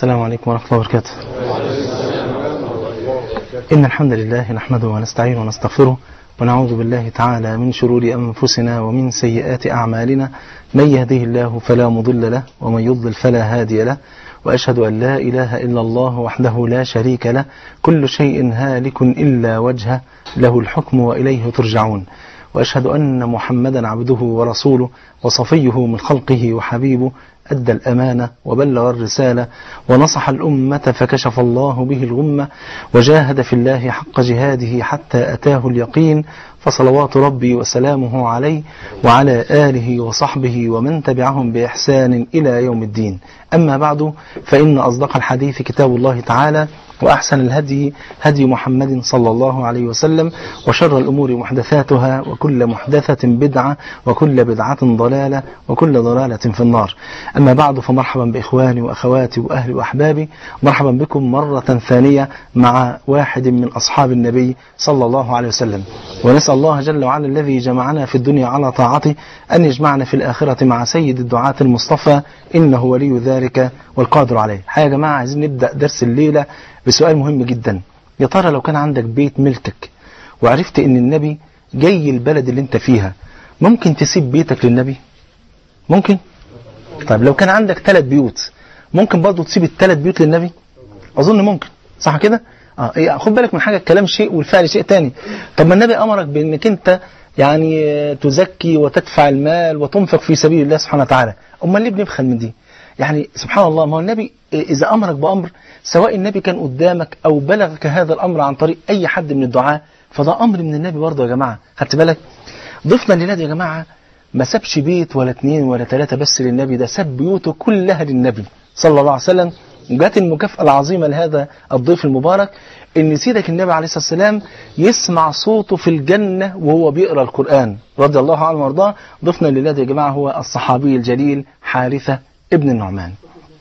السلام عليكم ورحمة الله وبركاته إن الحمد لله نحمده ونستعينه ونستغفره ونعوذ بالله تعالى من شرور أنفسنا ومن سيئات أعمالنا من يهده الله فلا مضل له ومن يضلل فلا هادي له وأشهد أن لا إله إلا الله وحده لا شريك له كل شيء هالك إلا وجهه له الحكم وإليه ترجعون وأشهد أن محمدا عبده ورسوله وصفيه من خلقه وحبيبه أدى الأمانة وبلغ الرسالة ونصح الأمة فكشف الله به الغمة وجاهد في الله حق جهاده حتى أتاه اليقين فصلوات ربي وسلامه عليه وعلى آله وصحبه ومن تبعهم بإحسان إلى يوم الدين أما بعد فإن أصدق الحديث كتاب الله تعالى وأحسن الهدي هدي محمد صلى الله عليه وسلم وشر الأمور محدثاتها وكل محدثة بدعة وكل بدعة ضلالة وكل ضلالة في النار أما بعد فمرحبا بإخواني وأخواتي وأهلي وأحبابي مرحبا بكم مرة ثانية مع واحد من أصحاب النبي صلى الله عليه وسلم ونسأل الله جل وعلا الذي جمعنا في الدنيا على طاعته أن يجمعنا في الآخرة مع سيد الدعاة المصطفى إنه ولي ذلك والقادر عليه حيا يا جماعة عايزين نبدأ درس الليلة بسؤال مهم جدا يا ترى لو كان عندك بيت ملكك وعرفت ان النبي جاي البلد اللي انت فيها ممكن تسيب بيتك للنبي ممكن طيب لو كان عندك ثلاث بيوت ممكن برضه تسيب الثلاث بيوت للنبي اظن ممكن صح كده اه إيه، خد بالك من حاجه الكلام شيء والفعل شيء تاني طب ما النبي امرك بانك انت يعني آه، تزكي وتدفع المال وتنفق في سبيل الله سبحانه وتعالى امال ليه بنبخل من دي يعني سبحان الله ما هو النبي إذا أمرك بأمر سواء النبي كان قدامك أو بلغك هذا الأمر عن طريق أي حد من الدعاء فده أمر من النبي برضه يا جماعة خدت بالك ضفنا للنبي يا جماعة ما سابش بيت ولا اتنين ولا ثلاثة بس للنبي ده ساب بيوته كلها للنبي صلى الله عليه وسلم وجات المكافأة العظيمة لهذا الضيف المبارك ان سيدك النبي عليه الصلاة والسلام يسمع صوته في الجنة وهو بيقرأ القرآن رضي الله عنه وارضاه ضفنا لله يا جماعة هو الصحابي الجليل حارثة ابن النعمان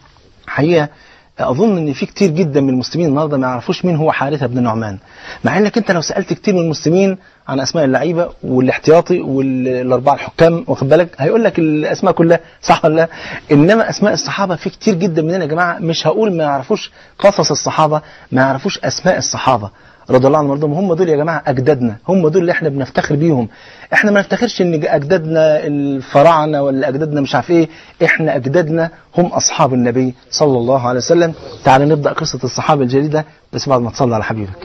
حقيقة أظن إن في كتير جدا من المسلمين النهارده ما يعرفوش مين هو حارثة بن نعمان مع إنك أنت لو سألت كتير من المسلمين عن أسماء اللعيبة والاحتياطي والأربعة الحكام واخد بالك هيقول لك الأسماء كلها صح ولا لا؟ إنما أسماء الصحابة في كتير جدا مننا يا جماعة مش هقول ما يعرفوش قصص الصحابة ما يعرفوش أسماء الصحابة رضي الله عنهم وارضاهم هم دول يا جماعه اجدادنا هم دول اللي احنا بنفتخر بيهم احنا ما نفتخرش ان اجدادنا الفراعنه ولا اجدادنا مش عارف ايه احنا اجدادنا هم اصحاب النبي صلى الله عليه وسلم تعال نبدا قصه الصحابه الجليله بس بعد ما تصلي على حبيبك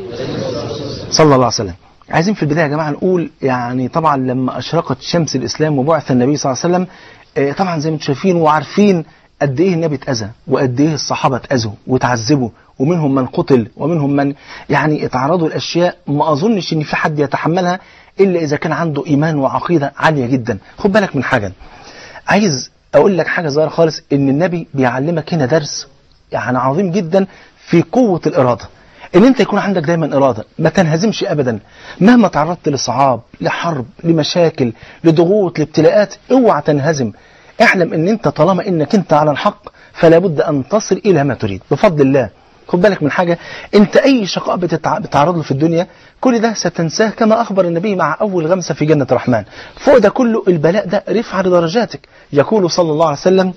صلى الله عليه وسلم عايزين في البدايه يا جماعه نقول يعني طبعا لما اشرقت شمس الاسلام وبعث النبي صلى الله عليه وسلم آه، طبعا زي ما انتم شايفين وعارفين قد ايه النبي اتاذى وقد ايه الصحابه اتاذوا وتعذبوا ومنهم من قتل ومنهم من يعني اتعرضوا لاشياء ما اظنش ان في حد يتحملها الا اذا كان عنده ايمان وعقيده عاليه جدا خد بالك من حاجه عايز اقول لك حاجه صغيره خالص ان النبي بيعلمك هنا درس يعني عظيم جدا في قوه الاراده ان انت يكون عندك دايما اراده ما تنهزمش ابدا مهما تعرضت لصعاب لحرب لمشاكل لضغوط لابتلاءات اوعى تنهزم اعلم ان انت طالما انك انت على الحق فلا بد ان تصل الى ما تريد بفضل الله خد بالك من حاجة انت اي شقاء بتتع... بتعرض له في الدنيا كل ده ستنساه كما اخبر النبي مع اول غمسة في جنة الرحمن فوق ده كله البلاء ده رفع لدرجاتك يقول صلى الله عليه وسلم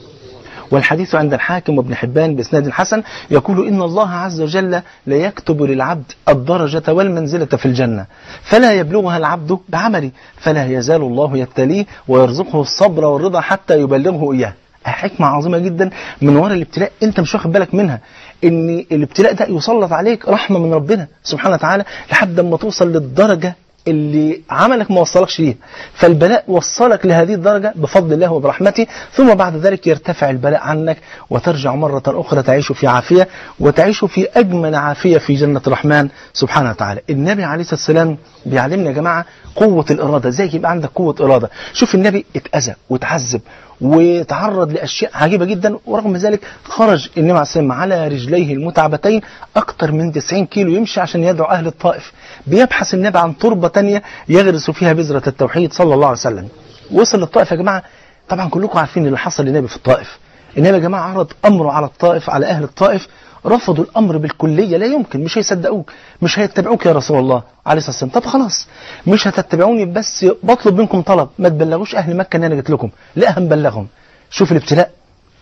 والحديث عند الحاكم وابن حبان بإسناد حسن يقول إن الله عز وجل لا يكتب للعبد الدرجة والمنزلة في الجنة فلا يبلغها العبد بعمله فلا يزال الله يبتليه ويرزقه الصبر والرضا حتى يبلغه إياه حكمة عظيمة جدا من وراء الابتلاء انت مش واخد بالك منها ان الابتلاء ده يسلط عليك رحمة من ربنا سبحانه وتعالى لحد ما توصل للدرجة اللي عملك ما وصلكش ليها فالبلاء وصلك لهذه الدرجة بفضل الله وبرحمته ثم بعد ذلك يرتفع البلاء عنك وترجع مرة أخرى تعيش في عافية وتعيش في أجمل عافية في جنة الرحمن سبحانه وتعالى النبي عليه الصلاة والسلام بيعلمنا يا جماعة قوة الإرادة ازاي يبقى عندك قوة إرادة شوف النبي اتأذى وتعذب وتعرض لأشياء عجيبة جدا ورغم ذلك خرج النبي عليه الصلاة والسلام على رجليه المتعبتين أكثر من 90 كيلو يمشي عشان يدعو أهل الطائف بيبحث النبي عن تربة تانية يغرس فيها بذرة التوحيد صلى الله عليه وسلم وصل للطائف يا جماعة طبعا كلكم عارفين اللي حصل للنبي في الطائف النبي يا جماعة عرض أمره على الطائف على أهل الطائف رفضوا الأمر بالكلية لا يمكن مش هيصدقوك مش هيتبعوك يا رسول الله عليه الصلاة والسلام طب خلاص مش هتتبعوني بس بطلب منكم طلب ما تبلغوش أهل مكة أن أنا جيت لكم لا هنبلغهم شوف الابتلاء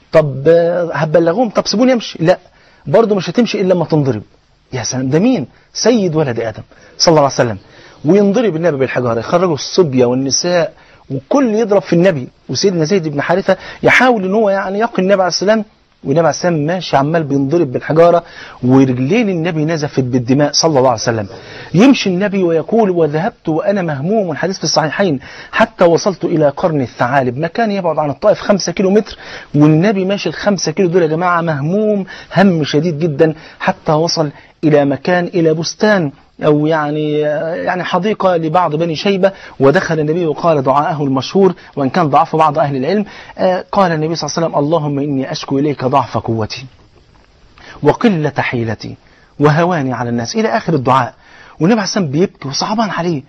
طب آه، هتبلغوهم طب سيبوني امشي لا برضه مش هتمشي الا لما تنضرب يا سلام ده مين سيد ولد ادم صلى الله عليه وسلم وينضرب النبي بالحجاره يخرجوا الصبيه والنساء وكل يضرب في النبي وسيدنا زيد بن حارثه يحاول ان هو يعني يقي النبي عليه السلام والنبي عليه السلام ماشي عمال بينضرب بالحجاره ورجلين النبي نزفت بالدماء صلى الله عليه وسلم يمشي النبي ويقول وذهبت وانا مهموم والحديث في الصحيحين حتى وصلت الى قرن الثعالب مكان يبعد عن الطائف خمسة كيلو متر والنبي ماشي الخمسة كيلو دول يا جماعه مهموم هم شديد جدا حتى وصل الى مكان الى بستان أو يعني يعني حديقة لبعض بني شيبة ودخل النبي وقال دعاءه المشهور وإن كان ضعف بعض أهل العلم آه، قال النبي صلى الله عليه وسلم اللهم إني أشكو إليك ضعف قوتي وقلة حيلتي وهواني على الناس إلى آخر الدعاء والنبي عليه الصلاة والسلام بيبكي وصعبان عليه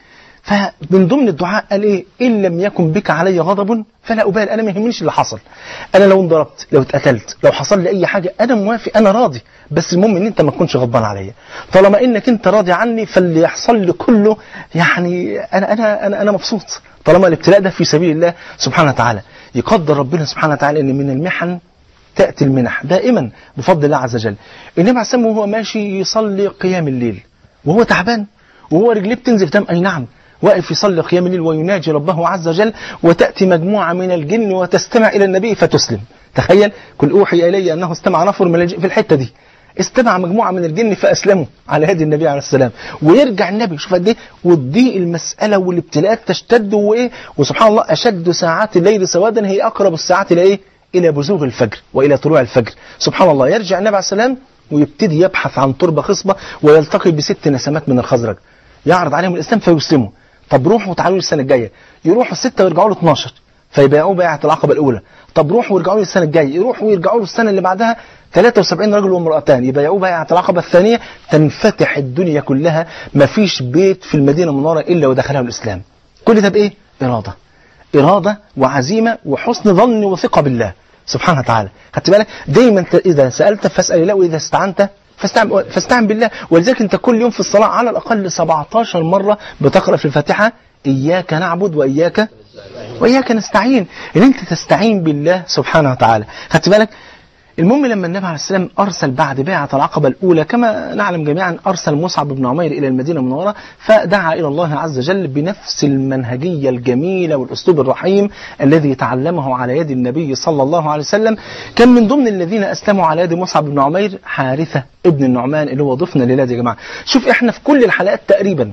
فمن ضمن الدعاء قال ايه ان لم يكن بك علي غضب فلا ابالي انا ما يهمنيش اللي حصل انا لو انضربت لو اتقتلت لو حصل لي اي حاجه انا موافق انا راضي بس المهم ان انت ما تكونش غضبان عليا طالما انك انت راضي عني فاللي يحصل لي كله يعني انا انا انا, أنا مبسوط طالما الابتلاء ده في سبيل الله سبحانه وتعالى يقدر ربنا سبحانه وتعالى ان من المحن تأتي المنح دائما بفضل الله عز وجل النبي عليه السلام وهو ماشي يصلي قيام الليل وهو تعبان وهو رجليه بتنزف دم أي نعم واقف يصلي قيام الليل ويناجي ربه عز وجل وتأتي مجموعة من الجن وتستمع إلى النبي فتسلم تخيل كل أوحي إلي أنه استمع نفر من الجن في الحتة دي استمع مجموعة من الجن فأسلموا على هدي النبي عليه السلام ويرجع النبي شوف قد ايه وتضيق المسألة والابتلاءات تشتد وإيه وسبحان الله أشد ساعات الليل سوادا هي أقرب الساعات إلى إيه إلى بزوغ الفجر وإلى طلوع الفجر سبحان الله يرجع النبي عليه السلام ويبتدي يبحث عن تربة خصبة ويلتقي بست نسمات من الخزرج يعرض عليهم الإسلام فيسلموا طب روحوا وتعالوا لي السنة الجاية يروحوا الستة ويرجعوا له 12 فيبيعوه بيعة العقبة الأولى طب روحوا ويرجعوا له السنة الجاية يروحوا ويرجعوا له السنة اللي بعدها 73 رجل وامرأتان يبيعوه بيعة العقبة الثانية تنفتح الدنيا كلها ما فيش بيت في المدينة المنورة إلا ودخلها الإسلام كل ده بإيه؟ إرادة إرادة وعزيمة وحسن ظن وثقة بالله سبحانه وتعالى خدت بالك دايما ت- إذا سألت فاسأل الله وإذا استعنت فاستعن, فاستعن بالله ولذلك أنت كل يوم في الصلاة على الأقل 17 مرة بتقرأ في الفاتحة إياك نعبد وإياك وإياك نستعين إن أنت تستعين بالله سبحانه وتعالى خدت بالك المهم لما النبي عليه السلام أرسل بعد بيعة العقبة الأولى كما نعلم جميعا أرسل مصعب بن عمير إلى المدينة المنورة فدعا إلى الله عز وجل بنفس المنهجية الجميلة والأسلوب الرحيم الذي تعلمه على يد النبي صلى الله عليه وسلم كان من ضمن الذين أسلموا على يد مصعب بن عمير حارثة ابن النعمان اللي هو ضيفنا لله يا جماعة شوف إحنا في كل الحلقات تقريبا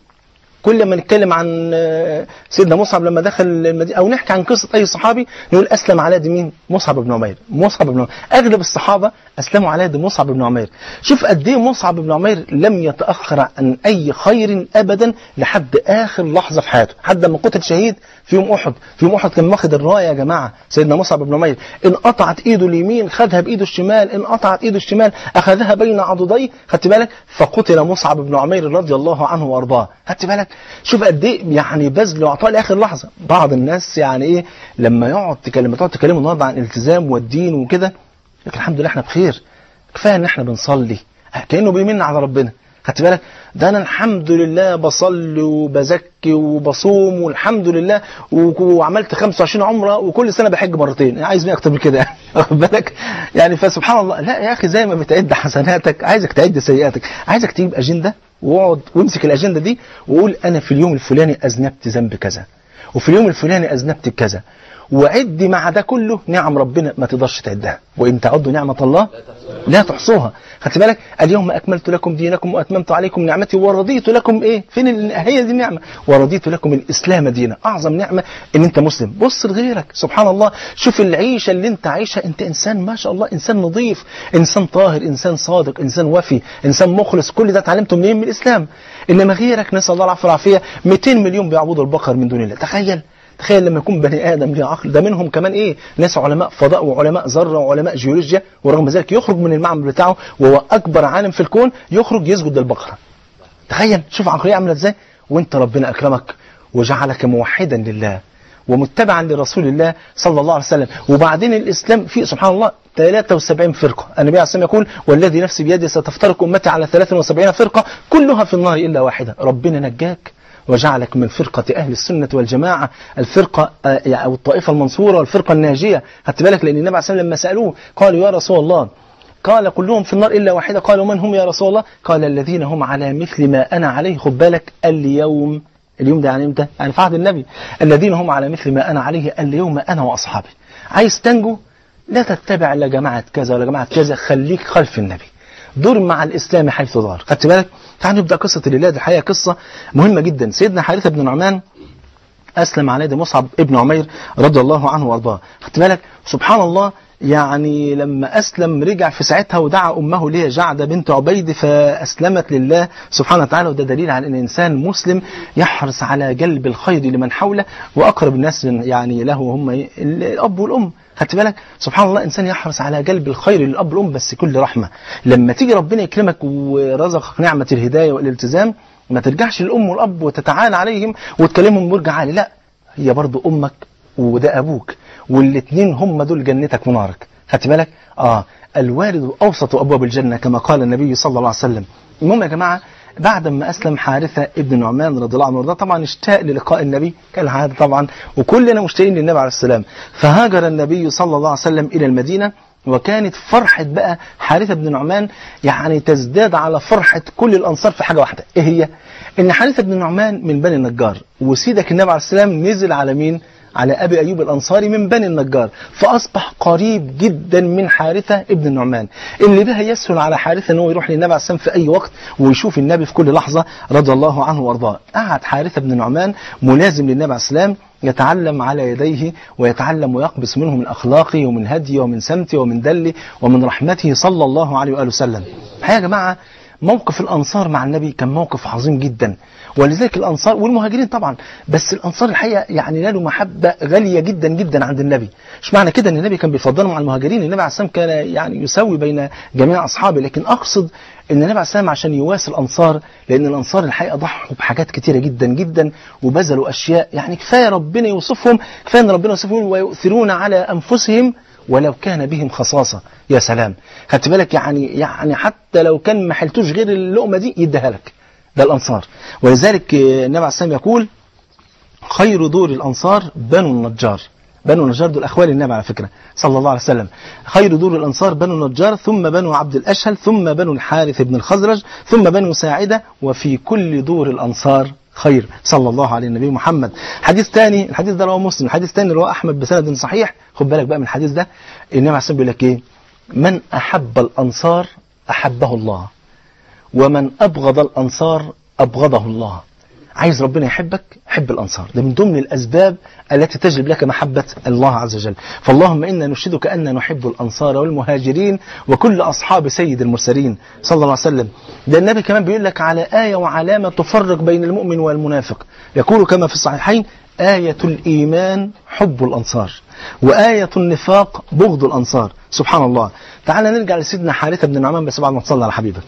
كل ما نتكلم عن آه، سيدنا مصعب لما دخل المدينة أو نحكي عن قصة أي صحابي نقول أسلم على يد مين؟ مصعب بن عمير مصعب بن عمير أغلب الصحابة أسلموا على يد مصعب بن عمير شوف قد إيه مصعب بن عمير لم يتأخر عن أي خير أبدا لحد آخر لحظة في حياته حد ما قتل شهيد في يوم أحد في يوم أحد كان واخد الراية يا جماعة سيدنا مصعب بن عمير إن قطعت إيده اليمين خدها بإيده الشمال إن قطعت إيده الشمال أخذها بين عضديه خدت بالك فقتل مصعب بن عمير رضي الله عنه وأرضاه خدت بالك شوف قد إيه يعني بذل وعطاء لآخر لحظة بعض الناس يعني إيه لما يقعد تكلم تقعد تكلموا النهارده عن الالتزام والدين وكده لكن الحمد لله احنا بخير كفايه ان احنا بنصلي كانه بيمن على ربنا خدت بالك ده انا الحمد لله بصلي وبزكي وبصوم والحمد لله و- وعملت 25 عمره وكل سنه بحج مرتين عايز مين اكتر من كده يعني واخد بالك يعني فسبحان الله لا يا اخي زي ما بتعد حسناتك عايزك تعد سيئاتك عايزك تجيب اجنده واقعد وامسك الاجنده دي وقول انا في اليوم الفلاني اذنبت ذنب كذا وفي اليوم الفلاني اذنبت كذا وعد مع ده كله نعم ربنا ما تقدرش تعدها وان تعدوا نعمه الله لا تحصوها خدت بالك اليوم اكملت لكم دينكم واتممت عليكم نعمتي ورضيت لكم ايه فين ال- هي دي النعمه ورضيت لكم الاسلام دينا اعظم نعمه ان انت مسلم بص لغيرك سبحان الله شوف العيشه اللي انت عايشها انت انسان ما شاء الله انسان نظيف انسان طاهر انسان صادق انسان وفي انسان مخلص كل ده اتعلمته منين من الاسلام انما غيرك نسال الله العافيه والعافيه 200 مليون بيعبدوا البقر من دون الله تخيل تخيل لما يكون بني ادم ليه عقل ده منهم كمان ايه ناس علماء فضاء وعلماء ذره وعلماء جيولوجيا ورغم ذلك يخرج من المعمل بتاعه وهو اكبر عالم في الكون يخرج يسجد للبقره تخيل شوف عقليه عامله ازاي وانت ربنا اكرمك وجعلك موحدا لله ومتبعا لرسول الله صلى الله عليه وسلم وبعدين الاسلام فيه سبحان الله 73 فرقه النبي عليه الصلاه والسلام يقول والذي نفسي بيده ستفترق امتي على 73 فرقه كلها في النار الا واحده ربنا نجاك وجعلك من فرقة أهل السنة والجماعة الفرقة أو الطائفة المنصورة والفرقة الناجية خدت بالك لأن النبي عليه الصلاة والسلام لما سألوه قالوا يا رسول الله قال كلهم في النار إلا واحدة قالوا من هم يا رسول الله قال الذين هم على مثل ما أنا عليه خد بالك اليوم اليوم ده يعني امتى؟ يعني في عهد النبي الذين هم على مثل ما أنا عليه اليوم أنا وأصحابي عايز تنجو لا تتبع لا جماعة كذا ولا جماعة كذا خليك خلف النبي دور مع الإسلام حيث دار خدت بالك تعال نبدأ قصة الليلة دي الحقيقة قصة مهمة جدا سيدنا حارثة بن نعمان أسلم على يد مصعب ابن عمير رضي الله عنه وأرضاه خدت بالك سبحان الله يعني لما أسلم رجع في ساعتها ودعا أمه ليه جعدة بنت عبيد فأسلمت لله سبحانه وتعالى وده دليل على أن الإنسان مسلم يحرص على جلب الخير لمن حوله وأقرب الناس يعني له هم الأب والأم خدت بالك سبحان الله إنسان يحرص على جلب الخير للأب والأم بس كل رحمة لما تيجي ربنا يكرمك ورزقك نعمة الهداية والالتزام ما ترجعش للأم والأب وتتعالى عليهم وتكلمهم برجع عالي لا هي برضو أمك وده أبوك والاثنين هم دول جنتك ونارك خدت بالك اه الوالد اوسط ابواب الجنه كما قال النبي صلى الله عليه وسلم المهم يا جماعه بعد ما اسلم حارثه ابن نعمان رضي الله عنه وارضاه طبعا اشتاق للقاء النبي كالعاده طبعا وكلنا مشتاقين للنبي عليه السلام فهاجر النبي صلى الله عليه وسلم الى المدينه وكانت فرحة بقى حارثة بن نعمان يعني تزداد على فرحة كل الأنصار في حاجة واحدة إيه هي؟ إن حارثة بن نعمان من بني النجار وسيدك النبي عليه السلام نزل على مين؟ على أبي أيوب الأنصاري من بني النجار فأصبح قريب جدا من حارثة ابن النعمان اللي بها يسهل على حارثة أنه يروح للنبي عليه السلام في أي وقت ويشوف النبي في كل لحظة رضي الله عنه وارضاه قعد حارثة بن النعمان ملازم للنبي عليه السلام يتعلم على يديه ويتعلم ويقبس منه من أخلاقه ومن هديه ومن سمته ومن دله ومن رحمته صلى الله عليه وآله وسلم يا جماعة موقف الأنصار مع النبي كان موقف عظيم جدا ولذلك الأنصار والمهاجرين طبعا بس الأنصار الحقيقة يعني نالوا محبة غالية جدا جدا عند النبي مش معنى كده أن النبي كان بيفضلهم على المهاجرين النبي عليه السلام كان يعني يسوي بين جميع أصحابه لكن أقصد ان النبي عليه السلام عشان يواسي الانصار لان الانصار الحقيقه ضحوا بحاجات كتيره جدا جدا وبذلوا اشياء يعني كفايه ربنا يوصفهم كفايه ان ربنا يوصفهم ويؤثرون على انفسهم ولو كان بهم خصاصة يا سلام خدت بالك يعني يعني حتى لو كان ما حلتوش غير اللقمة دي يديها لك ده الأنصار ولذلك النبي عليه السلام يقول خير دور الأنصار بنو النجار بنو النجار دول أخوال النبي على فكرة صلى الله عليه وسلم خير دور الأنصار بنو النجار ثم بنو عبد الأشهل ثم بنو الحارث بن الخزرج ثم بنو ساعدة وفي كل دور الأنصار خير صلى الله عليه النبي محمد حديث ثاني الحديث ده رواه مسلم حديث ثاني رواه أحمد بسند صحيح خد بالك بقى من الحديث ده النبي عليه الصلاة بيقول لك إيه من أحب الأنصار أحبه الله ومن أبغض الأنصار أبغضه الله عايز ربنا يحبك حب الأنصار ده من ضمن الأسباب التي تجلب لك محبة الله عز وجل فاللهم إنا نشهدك أن نحب الأنصار والمهاجرين وكل أصحاب سيد المرسلين صلى الله عليه وسلم ده النبي كمان بيقول لك على آية وعلامة تفرق بين المؤمن والمنافق يقول كما في الصحيحين آية الإيمان حب الأنصار وآية النفاق بغض الأنصار سبحان الله تعال نرجع لسيدنا حارثة بن نعمان بس بعد ما تصلى على حبيبك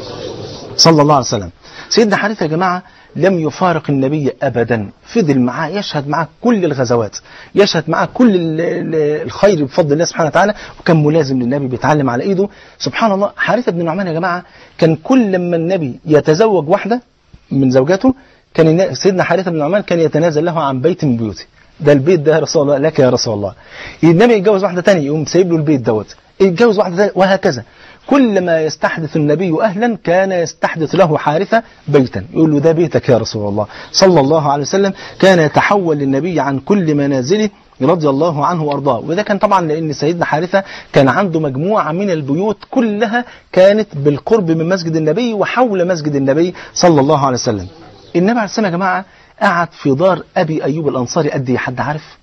صلى الله عليه وسلم سيدنا حارثة يا جماعة لم يفارق النبي أبدا فضل معاه يشهد معاه كل الغزوات يشهد معاه كل الخير بفضل الله سبحانه وتعالى وكان ملازم للنبي بيتعلم على إيده سبحان الله حارثة بن نعمان يا جماعة كان كل لما النبي يتزوج واحدة من زوجاته كان سيدنا حارثة بن نعمان كان يتنازل له عن بيت من بيوته ده البيت ده يا رسول الله لك يا رسول الله النبي يتجوز واحدة تانية يقوم سايب له البيت دوت يتجوز واحدة تانية وهكذا كلما يستحدث النبي أهلا كان يستحدث له حارثة بيتا يقول له ده بيتك يا رسول الله صلى الله عليه وسلم كان يتحول للنبي عن كل منازله رضي الله عنه وارضاه وده كان طبعا لان سيدنا حارثه كان عنده مجموعه من البيوت كلها كانت بالقرب من مسجد النبي وحول مسجد النبي صلى الله عليه وسلم النبي عليه السلام يا جماعه قعد في دار ابي ايوب الانصاري قد ايه حد عارف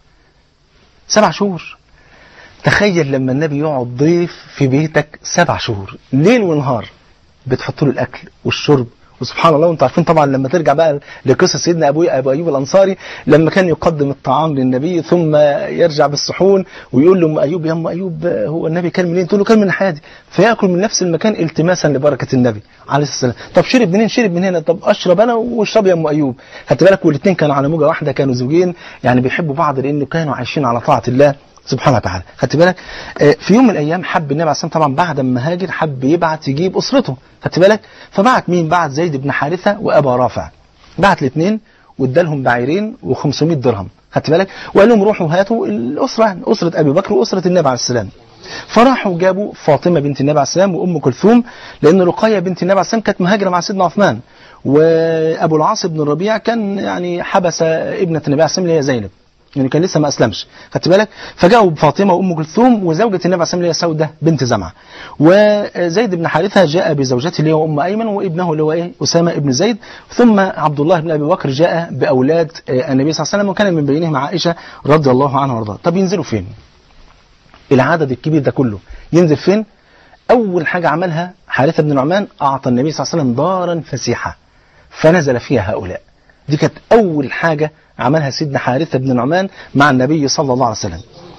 سبع شهور تخيل لما النبي يقعد ضيف في بيتك سبع شهور ليل ونهار بتحط له الاكل والشرب وسبحان الله وانتم عارفين طبعا لما ترجع بقى لقصه سيدنا ابو ابو ايوب الانصاري لما كان يقدم الطعام للنبي ثم يرجع بالصحون ويقول له ام ايوب يا ام ايوب هو النبي كان منين؟ تقول له كان من حياتي فياكل من نفس المكان التماسا لبركه النبي عليه الصلاه والسلام طب شرب منين؟ شرب من هنا طب اشرب انا واشرب يا ام ايوب خدت بالك والاثنين كانوا على موجه واحده كانوا زوجين يعني بيحبوا بعض لانه كانوا عايشين على طاعه الله سبحانه وتعالى خدت بالك في يوم من الايام حب النبي عليه الصلاه طبعا بعد ما هاجر حب يبعت يجيب اسرته خدت بالك فبعت مين بعت زيد بن حارثه وابا رافع بعت الاثنين وادالهم بعيرين و500 درهم خدت بالك وقال لهم روحوا هاتوا الاسره يعني اسره ابي بكر واسره النبي عليه السلام فراحوا جابوا فاطمه بنت النبي عليه السلام وام كلثوم لان رقيه بنت النبي عليه السلام كانت مهاجره مع سيدنا عثمان وابو العاص بن الربيع كان يعني حبس ابنه النبي عليه السلام اللي هي زينب يعني كان لسه ما اسلمش خدت بالك فجاءوا بفاطمه وام كلثوم وزوجه النبي عليه السلام اللي هي سوده بنت زمعه وزيد بن حارثه جاء بزوجته اللي هو ام ايمن وابنه اللي هو ايه اسامه ابن زيد ثم عبد الله بن ابي بكر جاء باولاد النبي صلى الله عليه وسلم وكان من بينهم عائشه رضي الله عنها وارضاها طب ينزلوا فين العدد الكبير ده كله ينزل فين اول حاجه عملها حارثه بن نعمان اعطى النبي صلى الله عليه وسلم دارا فسيحه فنزل فيها هؤلاء دي كانت اول حاجه عملها سيدنا حارثة بن نعمان مع النبي صلى الله عليه وسلم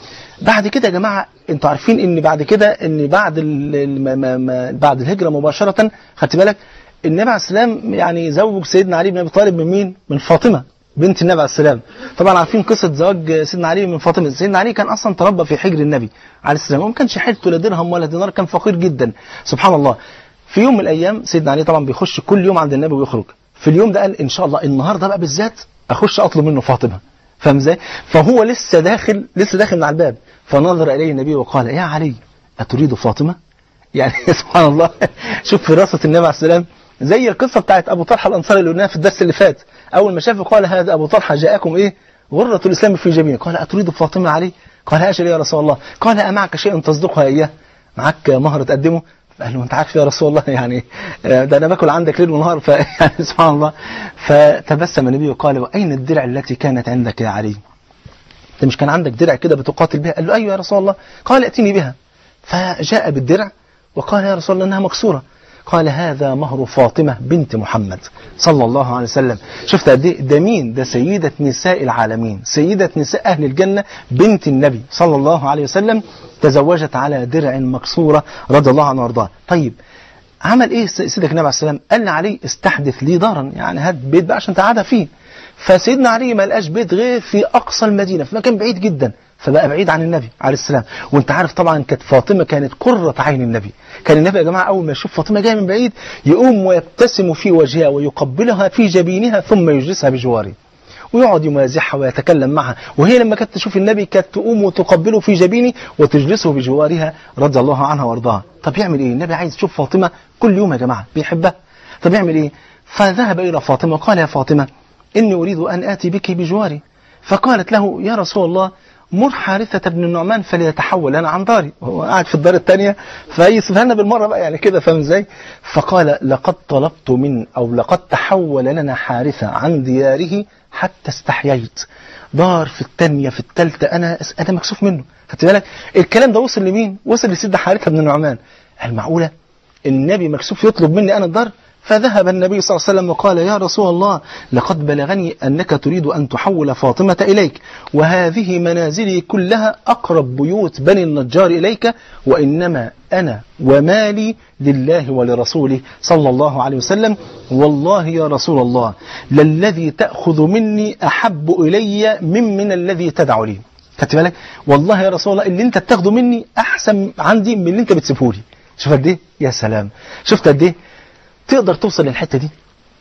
بعد كده يا جماعة انتوا عارفين ان بعد كده ان بعد ال ما ما بعد الهجرة مباشرة خدت بالك النبي عليه السلام يعني زوج سيدنا علي بن ابي طالب من مين؟ من فاطمة بنت النبي عليه السلام طبعا عارفين قصة زواج سيدنا علي من فاطمة سيدنا علي كان اصلا تربى في حجر النبي عليه السلام وما كانش حيلته لا درهم ولا دينار كان فقير جدا سبحان الله في يوم من الايام سيدنا علي طبعا بيخش كل يوم عند النبي ويخرج في اليوم ده قال ان شاء الله النهارده بقى بالذات اخش اطلب منه فاطمه فاهم ازاي فهو لسه داخل لسه داخل من على الباب فنظر اليه النبي وقال يا علي اتريد فاطمه يعني سبحان الله شوف فراسه النبي عليه السلام زي القصه بتاعت ابو طلحه الانصاري اللي قلناها في الدرس اللي فات اول ما شافه قال هذا ابو طلحه جاءكم ايه غرة الاسلام في جبينه قال اتريد فاطمه علي قال اجل يا رسول الله قال امعك شيء تصدقها اياه معك مهر تقدمه قال له انت عارف يا رسول الله يعني ده انا باكل عندك ليل ونهار ف يعني سبحان الله فتبسم النبي وقال واين الدرع التي كانت عندك يا علي؟ انت مش كان عندك درع كده بتقاتل بها؟ قال له ايوه يا رسول الله قال ائتني بها فجاء بالدرع وقال يا رسول الله انها مكسوره قال هذا مهر فاطمة بنت محمد صلى الله عليه وسلم شفت قد ايه ده مين ده سيدة نساء العالمين سيدة نساء أهل الجنة بنت النبي صلى الله عليه وسلم تزوجت على درع مكسورة رضي الله عنه وارضاه طيب عمل ايه سيدك النبي عليه السلام قال علي استحدث لي دارا يعني هات بيت بقى عشان تقعدها فيه فسيدنا علي ما لقاش بيت غير في اقصى المدينه في مكان بعيد جدا فبقى بعيد عن النبي عليه السلام وانت عارف طبعا كانت فاطمه كانت قره عين النبي كان النبي يا جماعه اول ما يشوف فاطمه جايه من بعيد يقوم ويبتسم في وجهها ويقبلها في جبينها ثم يجلسها بجواره ويقعد يمازحها ويتكلم معها وهي لما كانت تشوف النبي كانت تقوم وتقبله في جبينه وتجلسه بجوارها رضي الله عنها وارضاها طب يعمل ايه النبي عايز يشوف فاطمه كل يوم يا جماعه بيحبها طب يعمل ايه فذهب الى فاطمه وقال يا فاطمه اني اريد ان اتي بك بجواري فقالت له يا رسول الله مر حارثة بن النعمان فليتحول أنا عن داري وهو قاعد في الدار الثانية فيسفهنا بالمرة بقى يعني كده فاهم ازاي فقال لقد طلبت من أو لقد تحول لنا حارثة عن دياره حتى استحييت دار في الثانية في الثالثة أنا أنا مكسوف منه خدت بالك الكلام ده وصل لمين وصل لسيدنا حارثة بن النعمان هل معقولة النبي مكسوف يطلب مني أنا الدار فذهب النبي صلى الله عليه وسلم وقال يا رسول الله لقد بلغني أنك تريد أن تحول فاطمة إليك وهذه منازلي كلها أقرب بيوت بني النجار إليك وإنما أنا ومالي لله ولرسوله صلى الله عليه وسلم والله يا رسول الله للذي تأخذ مني أحب إلي من من الذي تدع لي خدت بالك والله يا رسول الله اللي انت بتاخده مني احسن عندي من اللي انت بتسيبه لي شوف قد ايه يا سلام شفت قد ايه تقدر توصل للحته دي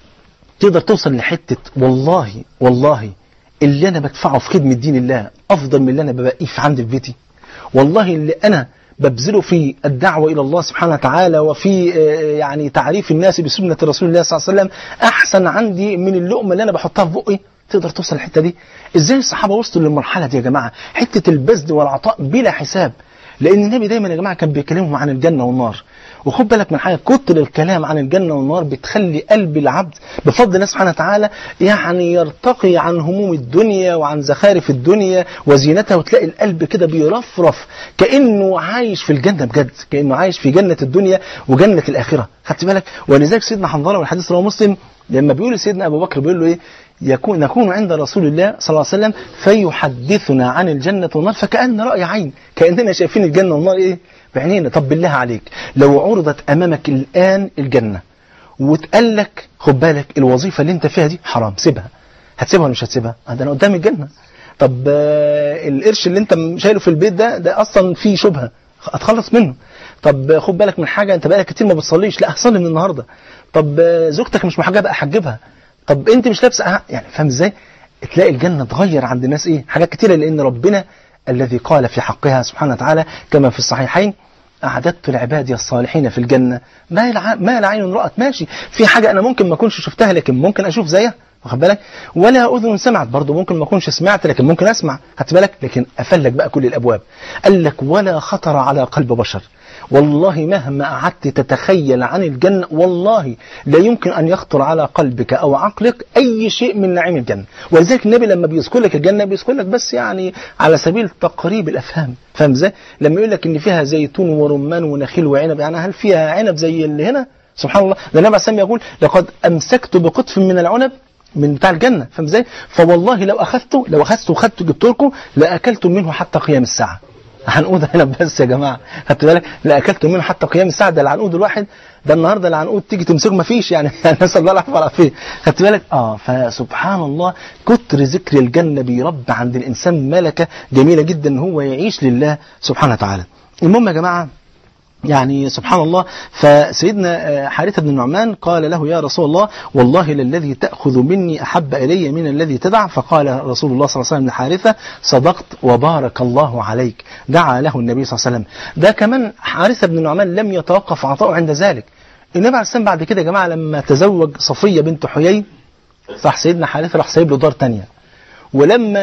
تقدر توصل لحته والله والله اللي انا بدفعه في خدمه دين الله افضل من اللي انا ببقيه في عندي في بيتي والله اللي انا ببذله في الدعوة إلى الله سبحانه وتعالى وفي يعني تعريف الناس بسنة رسول الله صلى الله عليه وسلم أحسن عندي من اللقمة اللي أنا بحطها في بقي تقدر توصل الحتة دي إزاي الصحابة وصلوا للمرحلة دي يا جماعة حتة البذل والعطاء بلا حساب لأن النبي دايما يا جماعة كان بيكلمهم عن الجنة والنار وخد بالك من حاجه كتر الكلام عن الجنه والنار بتخلي قلب العبد بفضل الله سبحانه وتعالى يعني يرتقي عن هموم الدنيا وعن زخارف الدنيا وزينتها وتلاقي القلب كده بيرفرف كانه عايش في الجنه بجد كانه عايش في جنه الدنيا وجنه الاخره خدت بالك ولذلك سيدنا حنظله والحديث رواه مسلم لما بيقول لسيدنا ابو بكر بيقول له ايه يكون نكون عند رسول الله صلى الله عليه وسلم فيحدثنا عن الجنة والنار فكأن رأي عين كأننا شايفين الجنة والنار إيه بعينينا طب بالله عليك لو عرضت أمامك الآن الجنة وتقال لك خد بالك الوظيفة اللي انت فيها دي حرام سيبها هتسيبها ولا مش هتسيبها ده انا قدام الجنة طب آه القرش اللي انت شايله في البيت ده ده اصلا فيه شبهة هتخلص منه طب خد بالك من حاجة انت بقالك كتير ما بتصليش لا هصلي من النهاردة طب آه زوجتك مش محجبة احجبها طب انت مش لابسه أه، يعني فاهم ازاي تلاقي الجنه اتغير عند الناس ايه حاجات كتيره لان ربنا الذي قال في حقها سبحانه وتعالى كما في الصحيحين أعددت لعبادي الصالحين في الجنة ما لا ما لا عين رأت ماشي في حاجة أنا ممكن ما أكونش شفتها لكن ممكن أشوف زيها واخد بالك ولا أذن سمعت برضه ممكن ما أكونش سمعت لكن ممكن أسمع خدت بالك لكن أفلك بقى كل الأبواب قال لك ولا خطر على قلب بشر والله مهما قعدت تتخيل عن الجنة والله لا يمكن أن يخطر على قلبك أو عقلك أي شيء من نعيم الجنة ولذلك النبي لما بيذكر لك الجنة بيذكر لك بس يعني على سبيل تقريب الأفهام فاهم ازاي؟ لما يقول لك إن فيها زيتون ورمان ونخيل وعنب يعني هل فيها عنب زي اللي هنا؟ سبحان الله ده النبي عليه يقول لقد أمسكت بقطف من العنب من بتاع الجنة فاهم ازاي؟ فوالله لو أخذته لو أخذته وخدته جبت لكم لأكلتم منه حتى قيام الساعة عنقود عنب بس يا جماعه خدت بالك لا اكلت منه حتى قيام الساعه ده العنقود الواحد ده النهارده العنقود تيجي تمسكه ما فيش يعني نسال الله العفو والعافيه خدت بالك اه فسبحان الله كتر ذكر الجنه بيربى عند الانسان ملكه جميله جدا ان هو يعيش لله سبحانه وتعالى المهم يا جماعه يعني سبحان الله فسيدنا حارثة بن النعمان قال له يا رسول الله والله للذي تأخذ مني أحب إلي من الذي تدع فقال رسول الله صلى الله عليه وسلم لحارثة صدقت وبارك الله عليك دعا له النبي صلى الله عليه وسلم ده كمان حارثة بن النعمان لم يتوقف عطاؤه عند ذلك النبي عليه السلام بعد كده يا جماعة لما تزوج صفية بنت حيي راح سيدنا حارثة راح سايب له دار تانية ولما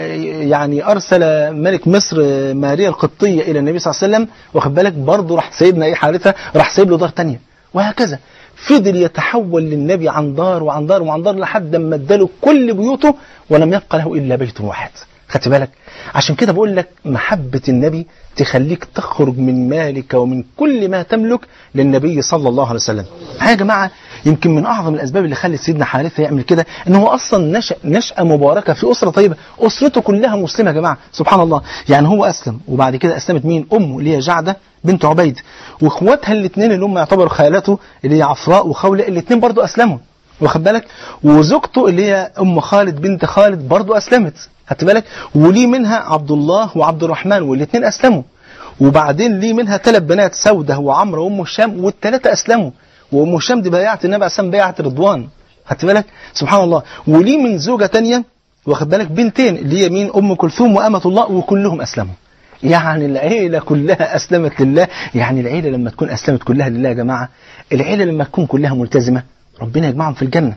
يعني أرسل ملك مصر ماريا القبطية إلى النبي صلى الله عليه وسلم واخد بالك برضه راح سيدنا إيه حارثة راح سايب له دار تانية وهكذا فضل يتحول للنبي عن دار وعن دار وعن دار لحد ما اداله كل بيوته ولم يبقى له إلا بيت واحد خدت بالك عشان كده بقول لك محبة النبي تخليك تخرج من مالك ومن كل ما تملك للنبي صلى الله عليه وسلم يا جماعة يمكن من أعظم الأسباب اللي خلت سيدنا حارثة يعمل كده إن هو أصلا نشأ نشأة مباركة في أسرة طيبة أسرته كلها مسلمة يا جماعة سبحان الله يعني هو أسلم وبعد كده أسلمت مين أمه اللي هي جعدة بنت عبيد وإخواتها الاثنين اللي هم يعتبروا خالته اللي هي عفراء وخولة الاثنين برضو أسلموا واخد بالك وزوجته اللي هي أم خالد بنت خالد برضو أسلمت خدت بالك وليه منها عبد الله وعبد الرحمن والاثنين أسلموا وبعدين ليه منها ثلاث بنات سودة وعمرو وأم هشام والثلاثة أسلموا وأم هشام دي بايعت النبي عليه السلام بيعت رضوان خدت بالك سبحان الله وليه من زوجة تانية واخد بالك بنتين اللي هي مين أم كلثوم وأمة الله وكلهم أسلموا يعني العيلة كلها أسلمت لله يعني العيلة لما تكون أسلمت كلها لله يا جماعة العيلة لما تكون كلها ملتزمة ربنا يجمعهم في الجنة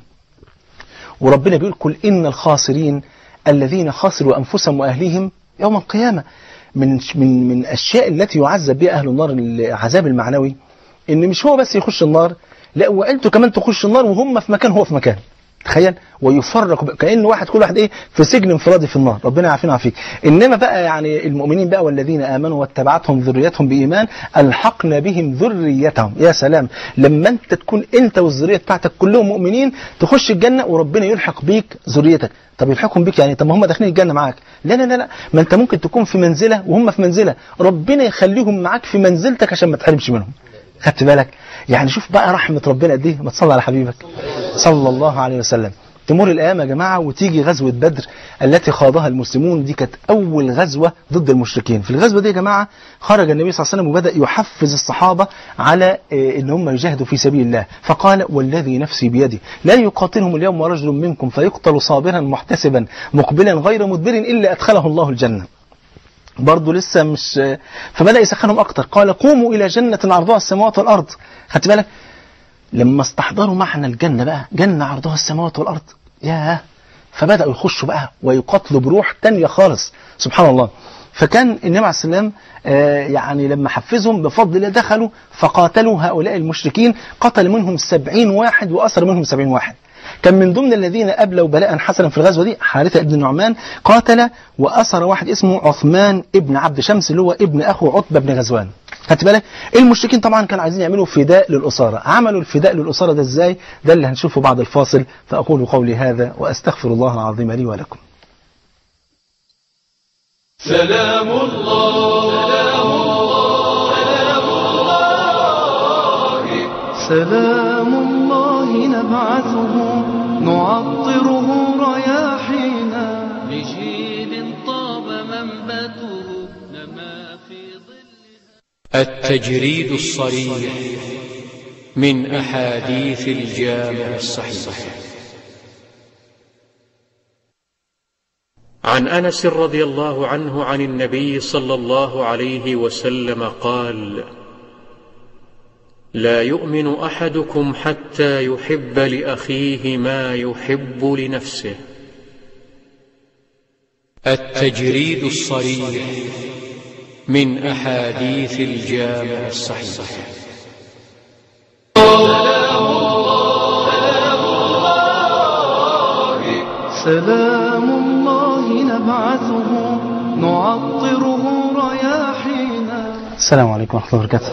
وربنا بيقول كل إن الخاسرين الذين خسروا أنفسهم وأهليهم يوم القيامة من من من الأشياء التي يعذب بها أهل النار العذاب المعنوي إن مش هو بس يخش النار لا وعيلته كمان تخش النار وهم في مكان هو في مكان تخيل ويفرق كأن واحد كل واحد ايه في سجن انفرادي في النار ربنا يعافينا ويعافيك انما بقى يعني المؤمنين بقى والذين امنوا واتبعتهم ذريتهم بايمان الحقنا بهم ذريتهم يا سلام لما انت تكون انت والذريه بتاعتك كلهم مؤمنين تخش الجنه وربنا يلحق بيك ذريتك طب يلحقهم بيك يعني طب ما هم داخلين الجنه معاك لا لا لا لا ما انت ممكن تكون في منزله وهم في منزله ربنا يخليهم معاك في منزلتك عشان ما تحرمش منهم خدت بالك يعني شوف بقى رحمة ربنا قد ايه ما تصلي على حبيبك صلى الله عليه وسلم تمر الأيام يا جماعة وتيجي غزوة بدر التي خاضها المسلمون دي كانت أول غزوة ضد المشركين في الغزوة دي يا جماعة خرج النبي صلى الله عليه وسلم وبدأ يحفز الصحابة على إن هم يجاهدوا في سبيل الله فقال والذي نفسي بيدي لا يقاتلهم اليوم رجل منكم فيقتل صابرا محتسبا مقبلا غير مدبر إلا أدخله الله الجنة برضه لسه مش فبدأ يسخنهم أكتر قال قوموا إلى جنة عرضها السماوات والأرض خدت بالك لما استحضروا معنى الجنة بقى جنة عرضها السماوات والأرض ياه فبدأوا يخشوا بقى ويقاتلوا بروح تانية خالص سبحان الله فكان النبي عليه السلام يعني لما حفزهم بفضل الله دخلوا فقاتلوا هؤلاء المشركين قتل منهم سبعين واحد وأسر منهم سبعين واحد كان من ضمن الذين أبلوا بلاء حسنا في الغزوة دي حارثة ابن النعمان قاتل وأسر واحد اسمه عثمان ابن عبد شمس اللي هو ابن أخو عتبة بن غزوان خدت بالك المشركين طبعا كانوا عايزين يعملوا فداء للأسارة عملوا الفداء للأسارة ده ازاي ده اللي هنشوفه بعد الفاصل فأقول قولي هذا وأستغفر الله العظيم لي ولكم سلام الله سلام الله سلام الله سلام الله نبعثه نعطره رياحينا لجيل طاب منبته نما في ظلها التجريد الصريح من أحاديث الجامع الصحيح عن انس رضي الله عنه عن النبي صلى الله عليه وسلم قال لا يؤمن احدكم حتى يحب لاخيه ما يحب لنفسه التجريد الصريح من احاديث الجامع الصحيح سلام الله نبعثه نعطره رياحينا السلام عليكم ورحمة الله وبركاته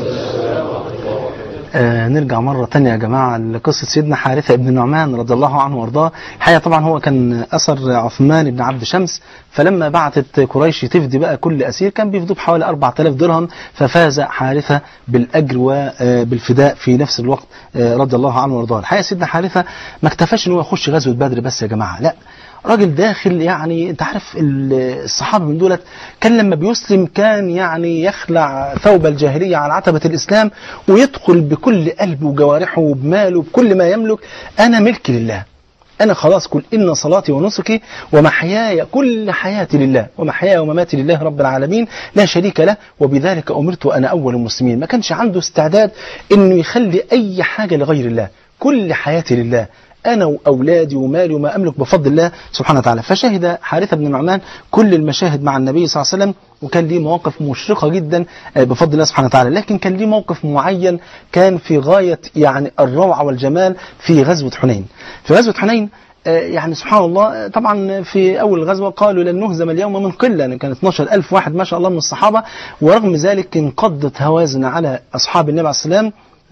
آه نرجع مرة تانية يا جماعة لقصة سيدنا حارثة بن النعمان رضي الله عنه وارضاه الحقيقة طبعا هو كان أثر عثمان بن عبد شمس فلما بعتت قريش تفدي بقى كل أسير كان بيفدوه بحوالي 4000 درهم ففاز حارثة بالأجر وبالفداء في نفس الوقت آه رضي الله عنه وارضاه الحقيقة سيدنا حارثة ما اكتفاش ان هو يخش غزوة بدر بس يا جماعة لا راجل داخل يعني انت عارف ال- الصحابه من دولت كان لما بيسلم كان يعني يخلع ثوب الجاهليه على عتبه الاسلام ويدخل بكل قلبه وجوارحه وبماله بكل ما يملك انا ملك لله أنا خلاص كل إن صلاتي ونسكي ومحياي كل حياتي لله ومحياي ومماتي لله رب العالمين لا شريك له وبذلك أمرت وأنا أول المسلمين ما كانش عنده استعداد إنه يخلي أي حاجة لغير الله كل حياتي لله أنا وأولادي ومالي وما أملك بفضل الله سبحانه وتعالى فشهد حارثة بن النعمان كل المشاهد مع النبي صلى الله عليه وسلم وكان ليه مواقف مشرقة جدا آه، بفضل الله سبحانه وتعالى لكن كان ليه موقف معين كان في غاية يعني الروعة والجمال في غزوة حنين في غزوة حنين آه، يعني سبحان الله آه، طبعا في أول الغزوة قالوا لن نهزم اليوم من قلة يعني كان 12 ألف واحد ما شاء الله من الصحابة ورغم ذلك انقضت هوازن على أصحاب النبي عليه السلام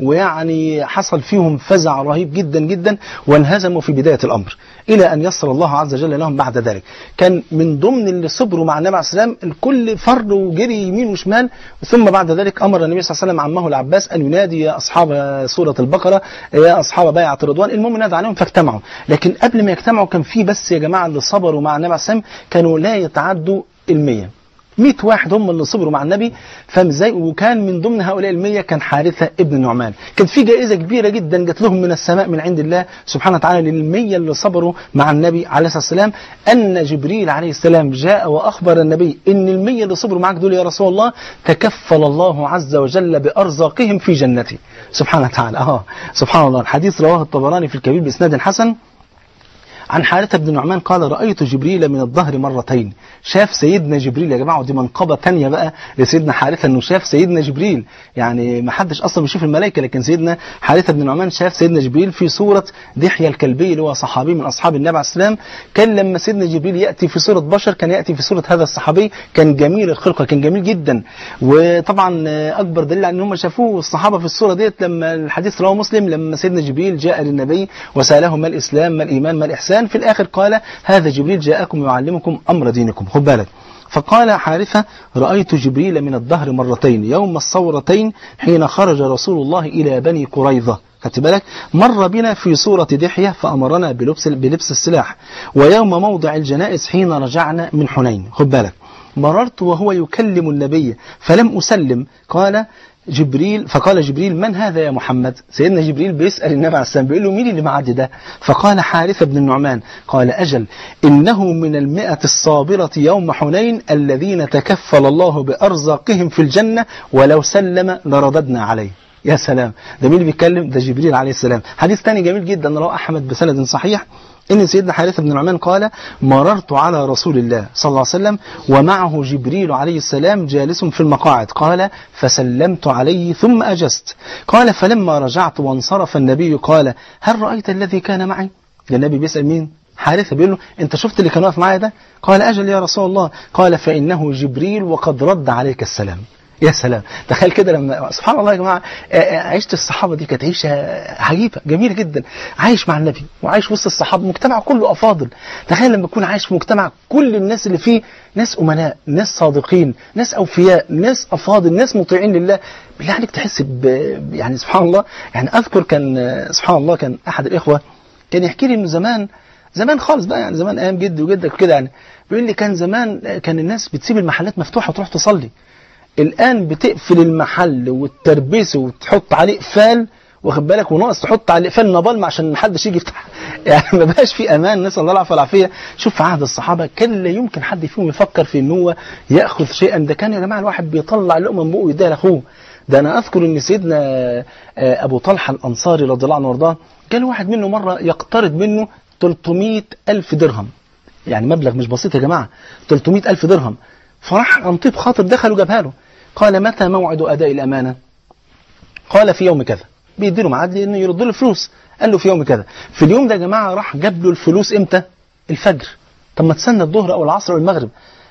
ويعني حصل فيهم فزع رهيب جدا جدا وانهزموا في بداية الأمر إلى أن يسر الله عز وجل لهم بعد ذلك كان من ضمن اللي صبروا مع النبي عليه السلام الكل فر وجري يمين وشمال ثم بعد ذلك أمر النبي صلى الله عليه وسلم عمه العباس أن ينادي يا أصحاب سورة البقرة يا أصحاب بيعة الرضوان المهم نادى عليهم فاجتمعوا لكن قبل ما يجتمعوا كان في بس يا جماعة اللي صبروا مع النبي عليه السلام كانوا لا يتعدوا المية 100 واحد هم اللي صبروا مع النبي فاهم ازاي وكان من ضمن هؤلاء المية كان حارثة ابن النعمان كانت في جائزة كبيرة جدا جات لهم من السماء من عند الله سبحانه وتعالى للمية اللي صبروا مع النبي عليه الصلاة والسلام أن جبريل عليه السلام جاء وأخبر النبي إن المية اللي صبروا معك دول يا رسول الله تكفل الله عز وجل بأرزاقهم في جنته سبحانه وتعالى اه سبحان الله الحديث رواه الطبراني في الكبير بإسناد حسن عن حارثة بن نعمان قال رأيت جبريل من الظهر مرتين شاف سيدنا جبريل يا جماعة ودي منقبة تانية بقى لسيدنا حارثة انه شاف سيدنا جبريل يعني ما حدش اصلا بيشوف الملائكة لكن سيدنا حارثة بن نعمان شاف سيدنا جبريل في صورة دحية الكلبي اللي هو صحابي من اصحاب النبي عليه السلام كان لما سيدنا جبريل يأتي في صورة بشر كان يأتي في صورة هذا الصحابي كان جميل الخلقة كان جميل جدا وطبعا اكبر دليل على ان هم شافوه الصحابة في الصورة ديت لما الحديث رواه مسلم لما سيدنا جبريل جاء للنبي وسأله ما الاسلام ما الايمان ما الاحسان في الاخر قال هذا جبريل جاءكم يعلمكم امر دينكم خد بالك فقال حارثة رأيت جبريل من الدهر مرتين يوم الثورتين حين خرج رسول الله إلى بني قريظة خدت بالك مر بنا في صورة دحية فأمرنا بلبس, بلبس السلاح ويوم موضع الجنائز حين رجعنا من حنين خد بالك مررت وهو يكلم النبي فلم أسلم قال جبريل فقال جبريل من هذا يا محمد سيدنا جبريل بيسأل النبي عليه السلام بيقول له مين اللي معدي ده فقال حارثة بن النعمان قال أجل إنه من المئة الصابرة يوم حنين الذين تكفل الله بأرزاقهم في الجنة ولو سلم لرددنا عليه يا سلام ده مين اللي بيتكلم ده جبريل عليه السلام حديث تاني جميل جدا رواه أحمد بسند صحيح إن سيدنا حارثة بن نعمان قال مررت على رسول الله صلى الله عليه وسلم ومعه جبريل عليه السلام جالس في المقاعد قال فسلمت عليه ثم أجست قال فلما رجعت وانصرف النبي قال هل رأيت الذي كان معي ده النبي بيسأل مين حارثة بيقول له انت شفت اللي كان واقف معايا ده قال أجل يا رسول الله قال فإنه جبريل وقد رد عليك السلام يا سلام تخيل كده لما سبحان الله يا جماعه عيشه الصحابه دي كانت عيشه عجيبه جميله جدا عايش مع النبي وعايش وسط الصحابه مجتمع كله افاضل تخيل لما تكون عايش في مجتمع كل الناس اللي فيه ناس امناء ناس صادقين ناس اوفياء ناس افاضل ناس مطيعين لله بالله عليك تحس ب يعني سبحان الله يعني اذكر كان سبحان الله كان احد الاخوه كان يحكي لي انه زمان زمان خالص بقى يعني زمان ايام جدي وجدك وكده يعني بيقول لي كان زمان كان الناس بتسيب المحلات مفتوحه وتروح تصلي الآن بتقفل المحل وتربسه وتحط عليه قفال واخد بالك وناقص تحط على الاقفال نابالم عشان ما حدش يجي يفتح يعني ما بقاش في امان نسال الله العافيه والعافيه شوف في عهد الصحابه كان لا يمكن حد فيهم يفكر في ان هو ياخذ شيئا ده كان يا جماعه الواحد بيطلع لقمه من بقه ويديها لاخوه ده انا اذكر ان سيدنا آه، ابو طلحه الانصاري رضي الله عنه وارضاه كان واحد منه مره يقترض منه 300 الف درهم يعني مبلغ مش بسيط يا جماعه 300 الف درهم فراح عن طيب خاطر دخل وجابها له قال متى موعد اداء الامانه قال في يوم كذا بيديله ميعاد لانه يرد له الفلوس قال له في يوم كذا في اليوم ده يا جماعه راح جاب له الفلوس امتى الفجر طب ما تستنى الظهر او العصر او المغرب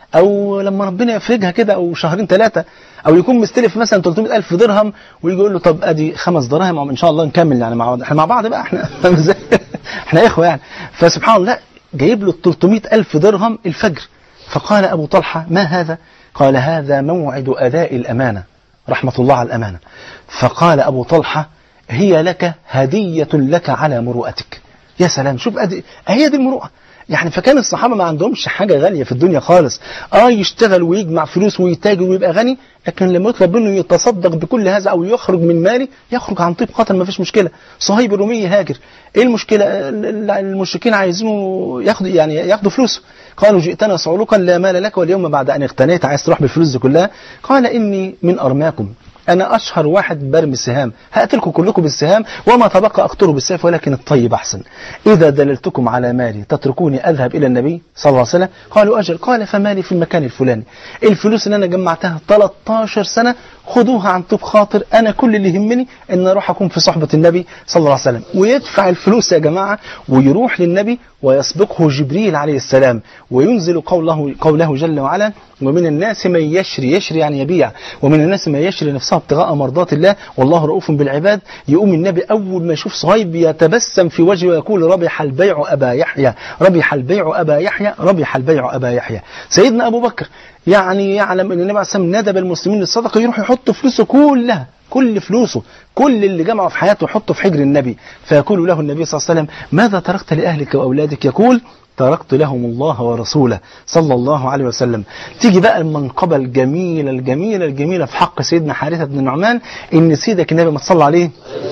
او لما ربنا يفرجها كده او شهرين ثلاثه او يكون مستلف مثلا 300 الف درهم ويجي يقول له طب ادي خمس دراهم أو ان شاء الله نكمل يعني مع بعض احنا مع بعض بقى احنا فاهم ازاي؟ احنا اخوه يعني فسبحان الله جايب له 300 الف درهم الفجر فقال ابو طلحه ما هذا؟ قال هذا موعد اداء الامانه رحمه الله على الامانه فقال ابو طلحه هي لك هديه لك على مروءتك يا سلام شوف أدي هي دي المروءه يعني فكان الصحابه ما عندهمش حاجه غاليه في الدنيا خالص اه يشتغل ويجمع فلوس ويتاجر ويبقى غني لكن لما يطلب منه يتصدق بكل هذا او يخرج من ماله يخرج عن طيب خاطر ما فيش مشكله صهيب الرومي هاجر ايه المشكله ال- المشركين عايزينه ياخدوا يعني ياخدوا فلوسه قالوا جئتنا صعلوكا لا مال لك واليوم بعد ان اغتنيت عايز تروح بالفلوس دي كلها قال اني من ارماكم انا اشهر واحد برمي السهام هقتلكم كلكم بالسهام وما تبقى اقتله بالسيف ولكن الطيب احسن اذا دللتكم على مالي تتركوني اذهب الى النبي صلى الله عليه وسلم قالوا اجل قال فمالي في المكان الفلاني الفلوس اللي انا جمعتها 13 سنه خدوها عن طيب خاطر انا كل اللي يهمني ان اروح اكون في صحبه النبي صلى الله عليه وسلم ويدفع الفلوس يا جماعه ويروح للنبي ويسبقه جبريل عليه السلام وينزل قوله قوله جل وعلا ومن الناس من يشري يشري يعني يبيع ومن الناس من يشري نفسه ابتغاء مرضات الله والله رؤوف بالعباد يقوم النبي اول ما يشوف صهيب يتبسم في وجهه ويقول ربح البيع ابا يحيى ربح البيع ابا يحيى ربح البيع ابا يحيى سيدنا ابو بكر يعني يعلم ان النبي عليه الصلاه والسلام ندب المسلمين للصدقه يروح يحط فلوسه كلها كل فلوسه كل اللي جمعه في حياته يحطه في حجر النبي فيقول له النبي صلى الله عليه وسلم ماذا تركت لأهلك وأولادك يقول تركت لهم الله ورسوله صلى الله عليه وسلم تيجي بقى المنقبة الجميلة الجميلة الجميلة في حق سيدنا حارثة بن النعمان إن سيدك النبي ما تصلى عليه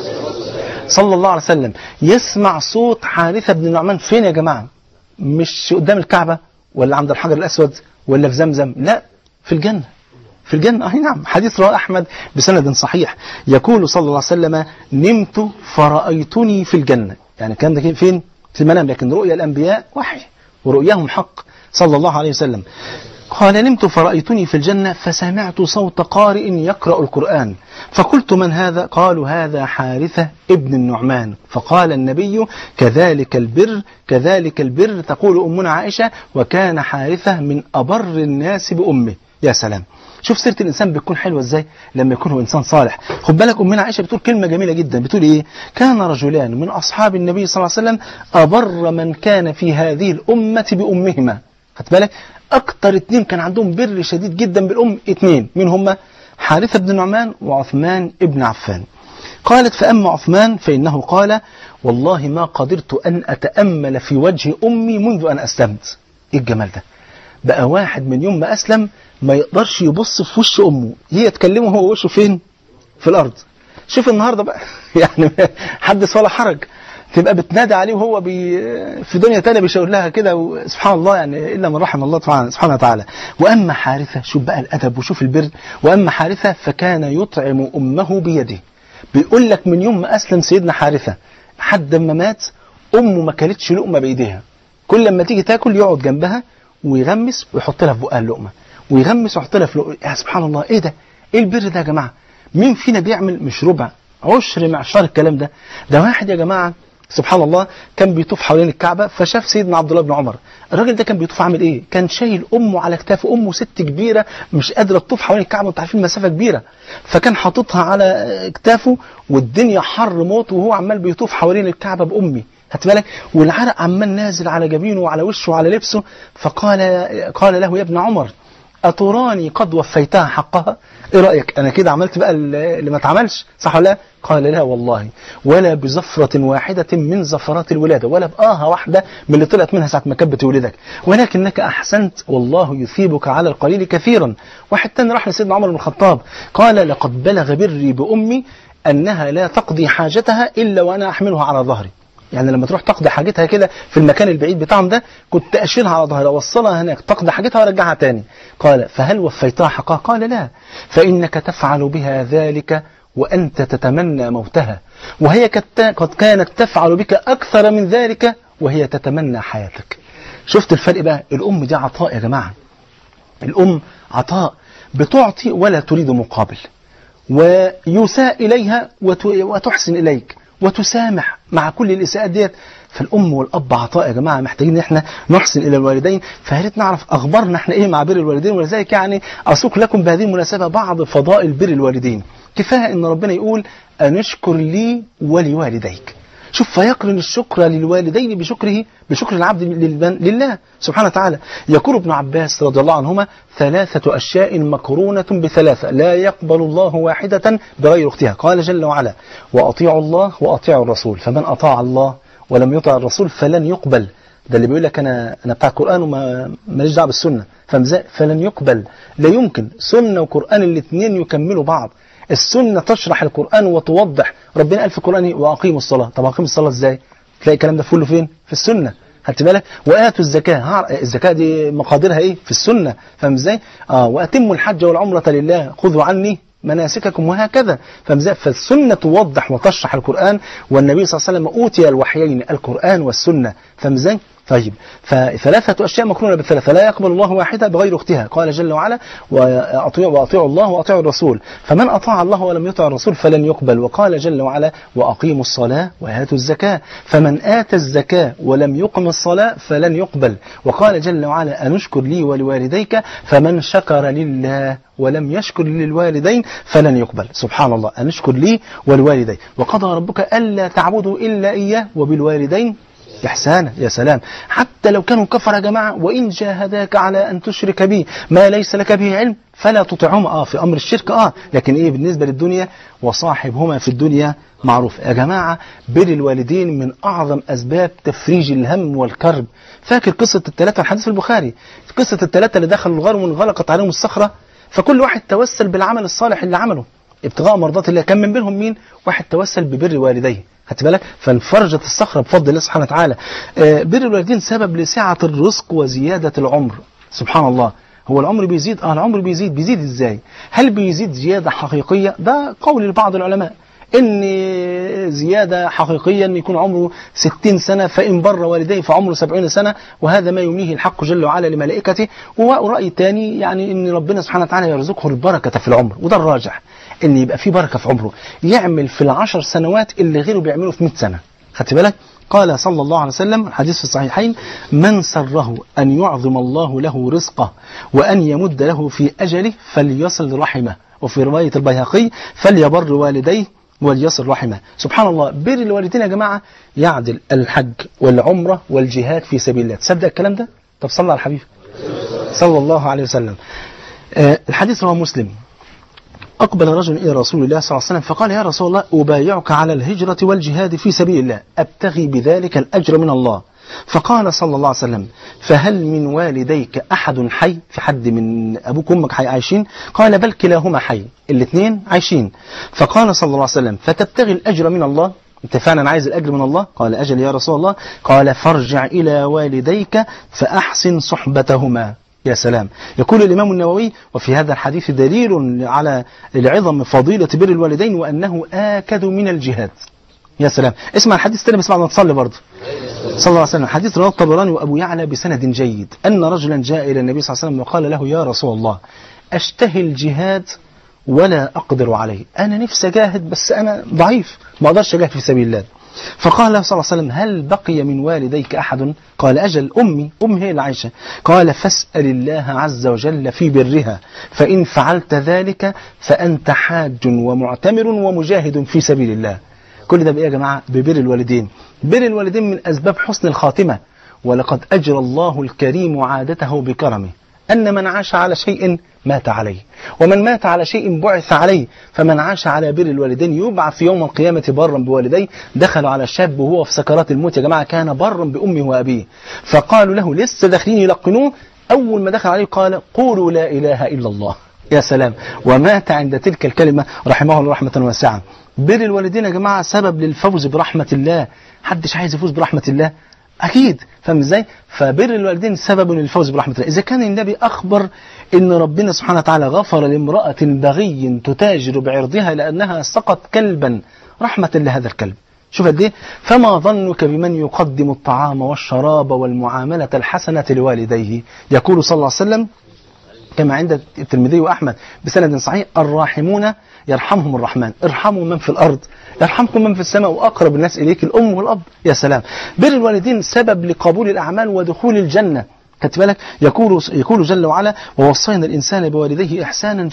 صلى الله عليه وسلم يسمع صوت حارثة بن النعمان فين يا جماعة مش قدام الكعبة ولا عند الحجر الأسود ولا في زمزم لا في الجنة في الجنة أي نعم حديث رواه أحمد بسند صحيح يقول صلى الله عليه وسلم نمت فرأيتني في الجنة يعني الكلام ده فين في المنام لكن رؤيا الأنبياء وحي ورؤياهم حق صلى الله عليه وسلم قال نمت فرأيتني في الجنة فسمعت صوت قارئ يقرأ القرآن فقلت من هذا قالوا هذا حارثة ابن النعمان فقال النبي كذلك البر كذلك البر تقول أمنا عائشة وكان حارثة من أبر الناس بأمه يا سلام شوف سيره الانسان بتكون حلوه ازاي لما يكون هو انسان صالح خد بالك امنا عائشه بتقول كلمه جميله جدا بتقول ايه كان رجلان من اصحاب النبي صلى الله عليه وسلم ابر من كان في هذه الامه بامهما خد بالك اكتر اتنين كان عندهم بر شديد جدا بالام اتنين مين هما حارثه بن نعمان وعثمان ابن عفان قالت فأما عثمان فإنه قال والله ما قدرت أن أتأمل في وجه أمي منذ أن أسلمت إيه الجمال ده بقى واحد من يوم ما أسلم ما يقدرش يبص في وش أمه هي تكلمه هو وشه فين في الأرض شوف النهاردة بقى يعني حدث ولا حرج تبقى بتنادى عليه وهو بي في دنيا تانية بيشاور لها كده سبحان الله يعني إلا من رحم الله سبحانه وتعالى وأما حارثة شوف بقى الأدب وشوف البر وأما حارثة فكان يطعم أمه بيده بيقول لك من يوم ما أسلم سيدنا حارثة حد ما مات أمه ما كلتش لقمة بإيديها كل لما تيجي تاكل يقعد جنبها ويغمس ويحط لها في بقها اللقمة ويغمس ويحط لها في لقمة يا سبحان الله إيه ده إيه البر ده يا جماعة مين فينا بيعمل مش ربع عشر معشار الكلام ده ده واحد يا جماعة سبحان الله كان بيطوف حوالين الكعبة فشاف سيدنا عبد الله بن عمر الراجل ده كان بيطوف عامل ايه كان شايل امه على كتافه امه ست كبيرة مش قادرة تطوف حوالين الكعبة انتوا عارفين مسافة كبيرة فكان حاططها على كتافه والدنيا حر موت وهو عمال بيطوف حوالين الكعبة بامي هات بالك والعرق عمال نازل على جبينه وعلى وشه وعلى لبسه فقال قال له يا ابن عمر أتراني قد وفيتها حقها ايه رأيك انا كده عملت بقى اللي ما اتعملش صح ولا لا قال لا والله ولا بزفرة واحدة من زفرات الولادة ولا بآهة واحدة من اللي طلعت منها ساعة ما كانت بتولدك ولكنك أحسنت والله يثيبك على القليل كثيرا واحد تاني راح لسيدنا عمر بن الخطاب قال لقد بلغ بري بأمي أنها لا تقضي حاجتها إلا وأنا أحملها على ظهري يعني لما تروح تقضي حاجتها كده في المكان البعيد بتاعهم ده كنت أشيلها على ظهري أوصلها هناك تقضي حاجتها وأرجعها تاني قال فهل وفيتها حقها قال لا فإنك تفعل بها ذلك وأنت تتمنى موتها وهي كت- قد كانت تفعل بك أكثر من ذلك وهي تتمنى حياتك شفت الفرق بقى الأم دي عطاء يا جماعة الأم عطاء بتعطي ولا تريد مقابل ويساء إليها وت- وتحسن إليك وتسامح مع كل الإساءات ديت فالأم والأب عطاء يا جماعة محتاجين إن إحنا نحسن إلى الوالدين فيا ريت نعرف أخبارنا إحنا إيه مع بر الوالدين ولذلك يعني أسوق لكم بهذه المناسبة بعض فضائل بر الوالدين كفاية إن ربنا يقول أن اشكر لي ولوالديك شوف فيقرن الشكر للوالدين بشكره بشكر العبد للبن- لله سبحانه وتعالى يقول ابن عباس رضي الله عنهما ثلاثة أشياء مقرونة بثلاثة لا يقبل الله واحدة بغير اختها قال جل وعلا وأطيعوا الله وأطيعوا الرسول فمن أطاع الله ولم يطع الرسول فلن يقبل ده اللي بيقول لك انا انا بتاع القران وما ماليش دعوه بالسنه فمزاق فلن يقبل لا يمكن سنه وقران الاثنين يكملوا بعض السنه تشرح القران وتوضح ربنا قال في القران إيه؟ واقيموا الصلاه طب اقيموا الصلاه ازاي تلاقي الكلام ده كله فين في السنه خدت بالك واتوا الزكاه هعر- الزكاه دي مقاديرها ايه في السنه فاهم ازاي اه واتموا الحج والعمره لله خذوا عني مناسككم وهكذا فمزاء فالسنة توضح وتشرح القرآن والنبي صلى الله عليه وسلم أوتي الوحيين القرآن والسنة فمزاء طيب فثلاثة أشياء مقرونة بالثلاثة لا يقبل الله واحدة بغير أختها قال جل وعلا وأطيعوا وأطيعوا الله وأطيعوا الرسول فمن أطاع الله ولم يطع الرسول فلن يقبل وقال جل وعلا وأقيموا الصلاة وآتوا الزكاة فمن آتى الزكاة ولم يقم الصلاة فلن يقبل وقال جل وعلا أنشكر لي ولوالديك فمن شكر لله ولم يشكر للوالدين فلن يقبل سبحان الله أن اشكر لي ولوالدي وقضى ربك ألا تعبدوا إلا إياه وبالوالدين إحسانا يا سلام حتى لو كانوا كفر يا جماعة وإن جاهداك على أن تشرك بي ما ليس لك به علم فلا تطعهما آه في أمر الشرك آه لكن إيه بالنسبة للدنيا وصاحبهما في الدنيا معروف يا جماعة بر الوالدين من أعظم أسباب تفريج الهم والكرب فاكر قصة الثلاثة الحديث البخاري قصة الثلاثة اللي دخلوا الغار وانغلقت عليهم الصخرة فكل واحد توسل بالعمل الصالح اللي عمله ابتغاء مرضات الله كان من بينهم مين واحد توسل ببر والديه خدت بالك فانفرجت الصخره بفضل الله سبحانه وتعالى آه، بر الوالدين سبب لسعه الرزق وزياده العمر سبحان الله هو العمر بيزيد اه العمر بيزيد بيزيد ازاي هل بيزيد زياده حقيقيه ده قول لبعض العلماء ان زياده حقيقيه ان يكون عمره 60 سنه فان بر والديه فعمره 70 سنه وهذا ما يمنيه الحق جل وعلا لملائكته وراي ثاني يعني ان ربنا سبحانه وتعالى يرزقه البركه في العمر وده الراجح ان يبقى في بركه في عمره يعمل في العشر سنوات اللي غيره بيعمله في 100 سنه خدت بالك قال صلى الله عليه وسلم الحديث في الصحيحين من سره أن يعظم الله له رزقه وأن يمد له في أجله فليصل رحمه وفي رواية البيهقي فليبر والديه وليصل رحمه سبحان الله بر الوالدين يا جماعة يعدل الحج والعمرة والجهاد في سبيل الله تصدق الكلام ده طب صلى على الحبيب صلى الله عليه وسلم آه الحديث رواه مسلم أقبل رجل إلى رسول الله صلى الله عليه وسلم فقال يا رسول الله أبايعك على الهجرة والجهاد في سبيل الله أبتغي بذلك الأجر من الله فقال صلى الله عليه وسلم فهل من والديك أحد حي في حد من أبوك وأمك حي عايشين قال بل كلاهما حي الاثنين عايشين فقال صلى الله عليه وسلم فتبتغي الأجر من الله انت فعلا عايز الاجر من الله قال اجل يا رسول الله قال فارجع الى والديك فاحسن صحبتهما يا سلام يقول الإمام النووي وفي هذا الحديث دليل على العظم فضيلة بر الوالدين وأنه آكد من الجهاد يا سلام اسمع الحديث تاني بس بعد ما تصلي برضه صلى الله عليه وسلم حديث رواه الطبراني وأبو يعلى بسند جيد أن رجلا جاء إلى النبي صلى الله عليه وسلم وقال له يا رسول الله أشتهي الجهاد ولا أقدر عليه أنا نفسي أجاهد بس أنا ضعيف ما أقدرش أجاهد في سبيل الله فقال له صلى الله عليه وسلم هل بقي من والديك أحد قال أجل أمي أمي هي اللي عايشة قال فاسأل الله عز وجل في برها فإن فعلت ذلك فأنت حاج ومعتمر ومجاهد في سبيل الله كل ده بإيه يا جماعة ببر الوالدين بر الوالدين من أسباب حسن الخاتمة ولقد أجرى الله الكريم عادته بكرمه أن من عاش على شيء مات عليه ومن مات على شيء بعث عليه فمن عاش على بر الوالدين يبعث يوم القيامة برا بوالديه دخلوا على شاب وهو في سكرات الموت يا جماعة كان برا بأمه وأبيه فقالوا له لسه داخلين يلقنوه أول ما دخل عليه قال قولوا لا إله إلا الله يا سلام ومات عند تلك الكلمة رحمه الله رحمة واسعة بر الوالدين يا جماعة سبب للفوز برحمة الله حدش عايز يفوز برحمة الله أكيد فاهم ازاي؟ فبر الوالدين سبب للفوز برحمة الله إذا كان النبي أخبر إن ربنا سبحانه وتعالى غفر لامرأة بغي تتاجر بعرضها لأنها سقط كلبا رحمة لهذا الكلب شوف قد ايه فما ظنك بمن يقدم الطعام والشراب والمعاملة الحسنة لوالديه يقول صلى الله عليه وسلم كما عند الترمذي وأحمد بسند صحيح الراحمون يرحمهم الرحمن ارحموا من في الأرض يرحمكم من في السماء وأقرب الناس إليك الأم والأب يا سلام بر الوالدين سبب لقبول الأعمال ودخول الجنة خدت بالك يقول يقول جل وعلا ووصينا الانسان بوالديه احسانا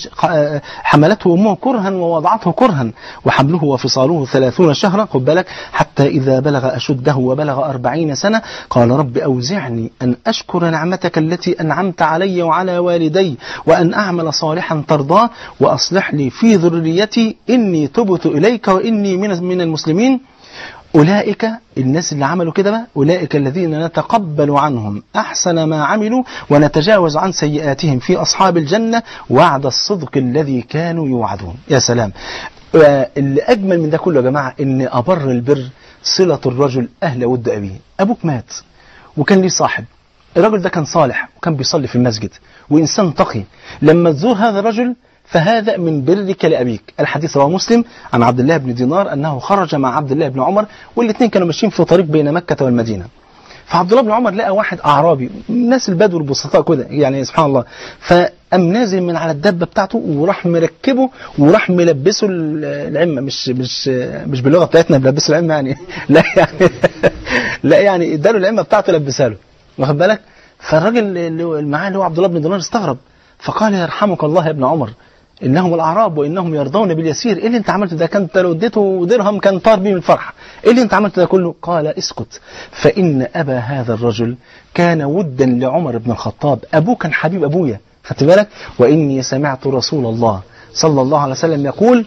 حملته امه كرها ووضعته كرها وحمله وفصاله ثلاثون شهرا خد بالك حتى اذا بلغ اشده وبلغ أربعين سنه قال رب اوزعني ان اشكر نعمتك التي انعمت علي وعلى والدي وان اعمل صالحا ترضاه واصلح لي في ذريتي اني تبت اليك واني من من المسلمين أولئك الناس اللي عملوا كده بقى أولئك الذين نتقبل عنهم أحسن ما عملوا ونتجاوز عن سيئاتهم في أصحاب الجنة وعد الصدق الذي كانوا يوعدون يا سلام اللي أجمل من ده كله يا جماعة إن أبر البر صلة الرجل أهل ود أبيه أبوك مات وكان ليه صاحب الرجل ده كان صالح وكان بيصلي في المسجد وإنسان تقي لما تزور هذا الرجل فهذا من برك لأبيك الحديث رواه مسلم عن عبد الله بن دينار أنه خرج مع عبد الله بن عمر والاثنين كانوا ماشيين في طريق بين مكة والمدينة فعبد الله بن عمر لقى واحد أعرابي الناس البدو البسطاء كده يعني سبحان الله فقام نازل من على الدبة بتاعته وراح مركبه وراح ملبسه العمة مش مش مش باللغة بتاعتنا بلبسه العمة يعني لا يعني لا يعني اداله العمة بتاعته لبسها له واخد بالك فالراجل اللي معاه اللي هو عبد الله بن دينار استغرب فقال يرحمك الله يا ابن عمر انهم الاعراب وانهم يرضون باليسير ايه اللي انت عملته ده كان لو اديته درهم كان طار بيه من الفرحه ايه اللي انت عملته ده كله قال اسكت فان ابا هذا الرجل كان ودا لعمر بن الخطاب ابوه كان حبيب ابويا خدت بالك واني سمعت رسول الله صلى الله عليه وسلم يقول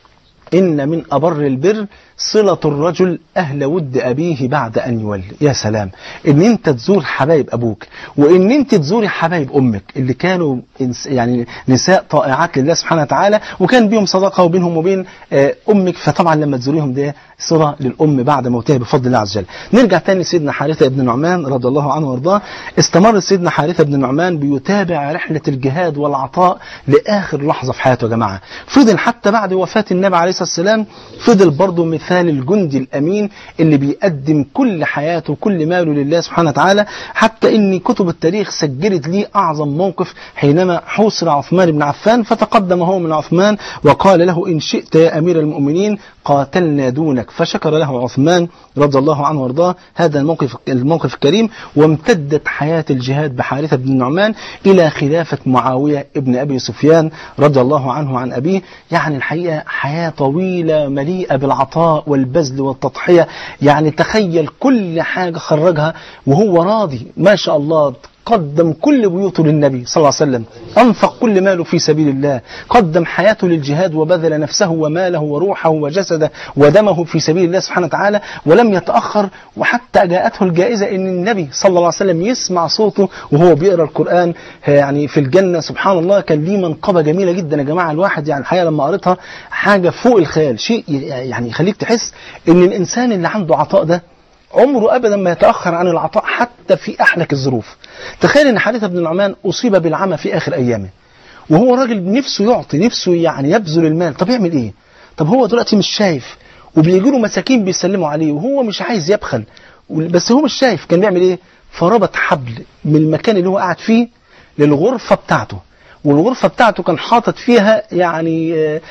إن من أبر البر صلة الرجل أهل ود أبيه بعد أن يولي يا سلام إن أنت تزور حبايب أبوك وإن أنت تزوري حبايب أمك اللي كانوا يعني نساء طائعات لله سبحانه وتعالى وكان بيهم صداقة وبينهم وبين أمك فطبعا لما تزوريهم ده صلة للأم بعد موتها بفضل الله عز وجل نرجع تاني لسيدنا حارثة بن نعمان رضي الله عنه وارضاه استمر سيدنا حارثة بن نعمان بيتابع رحلة الجهاد والعطاء لآخر لحظة في حياته يا جماعة فضل حتى بعد وفاة النبي عليه الصلاة والسلام فضل برضه مثال الجندي الأمين اللي بيقدم كل حياته وكل ماله لله سبحانه وتعالى حتى إن كتب التاريخ سجلت ليه أعظم موقف حينما حوصر عثمان بن عفان فتقدم هو من عثمان وقال له إن شئت يا أمير المؤمنين قاتلنا دونك فشكر له عثمان رضي الله عنه وارضاه هذا الموقف الموقف الكريم وامتدت حياة الجهاد بحارثة بن النعمان إلى خلافة معاوية ابن أبي سفيان رضي الله عنه عن أبيه يعني الحقيقة حياة طويلة مليئة بالعطاء والبذل والتضحية يعني تخيل كل حاجة خرجها وهو راضي ما شاء الله قدم كل بيوته للنبي صلى الله عليه وسلم أنفق كل ماله في سبيل الله قدم حياته للجهاد وبذل نفسه وماله وروحه وجسده ودمه في سبيل الله سبحانه وتعالى ولم يتأخر وحتى جاءته الجائزة أن النبي صلى الله عليه وسلم يسمع صوته وهو بيقرأ القرآن يعني في الجنة سبحان الله كان ليه منقبة جميلة جدا يا جماعة الواحد يعني الحقيقة لما قريتها حاجة فوق الخيال شيء يعني يخليك تحس أن الإنسان اللي عنده عطاء ده عمره ابدا ما يتاخر عن العطاء حتى في احلك الظروف تخيل ان حارثه بن النعمان اصيب بالعمى في اخر ايامه وهو راجل نفسه يعطي نفسه يعني يبذل المال طب يعمل ايه طب هو دلوقتي مش شايف وبيجي له مساكين بيسلموا عليه وهو مش عايز يبخل بس هو مش شايف كان بيعمل ايه فربط حبل من المكان اللي هو قاعد فيه للغرفه بتاعته والغرفة بتاعته كان حاطط فيها يعني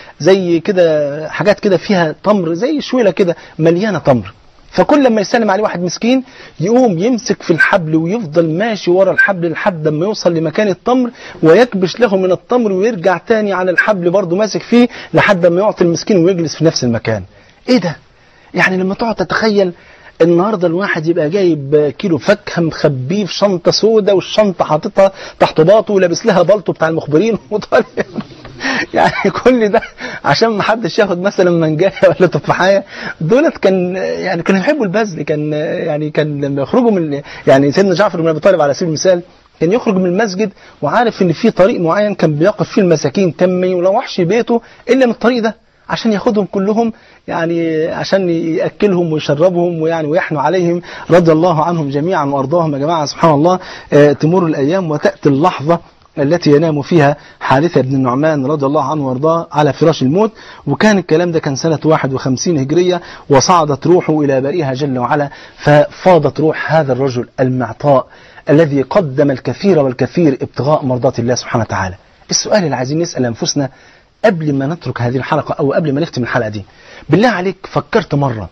زي كده حاجات كده فيها تمر زي شويلة كده مليانة تمر فكل لما يسلم عليه واحد مسكين يقوم يمسك في الحبل ويفضل ماشي ورا الحبل لحد ما يوصل لمكان التمر ويكبش له من التمر ويرجع تاني على الحبل برضه ماسك فيه لحد ما يعطي المسكين ويجلس في نفس المكان ايه ده يعني لما تقعد تتخيل النهارده الواحد يبقى جايب كيلو فاكهه مخبيه في شنطه سودة والشنطه حاططها تحت باطه ولابس لها بلطو بتاع المخبرين وطالع يعني كل ده عشان ما حدش ياخد مثلا منجايه ولا تفاحيه دولت كان يعني كانوا يحبوا البذل كان يعني كان لما يخرجوا من يعني سيدنا جعفر بن ابي طالب على سبيل المثال كان يخرج من المسجد وعارف ان في طريق معين كان بيقف فيه المساكين كان ما يروحش بيته الا من الطريق ده عشان ياخدهم كلهم يعني عشان ياكلهم ويشربهم ويعني ويحنوا عليهم رضي الله عنهم جميعا وارضاهم يا جماعه سبحان الله آه، تمر الايام وتاتي اللحظه التي ينام فيها حارثة بن النعمان رضي الله عنه وارضاه على فراش الموت وكان الكلام ده كان سنة 51 هجرية وصعدت روحه إلى بريها جل وعلا ففاضت روح هذا الرجل المعطاء الذي قدم الكثير والكثير ابتغاء مرضات الله سبحانه وتعالى السؤال اللي عايزين نسأل أنفسنا قبل ما نترك هذه الحلقة أو قبل ما نختم الحلقة دي بالله عليك فكرت مرة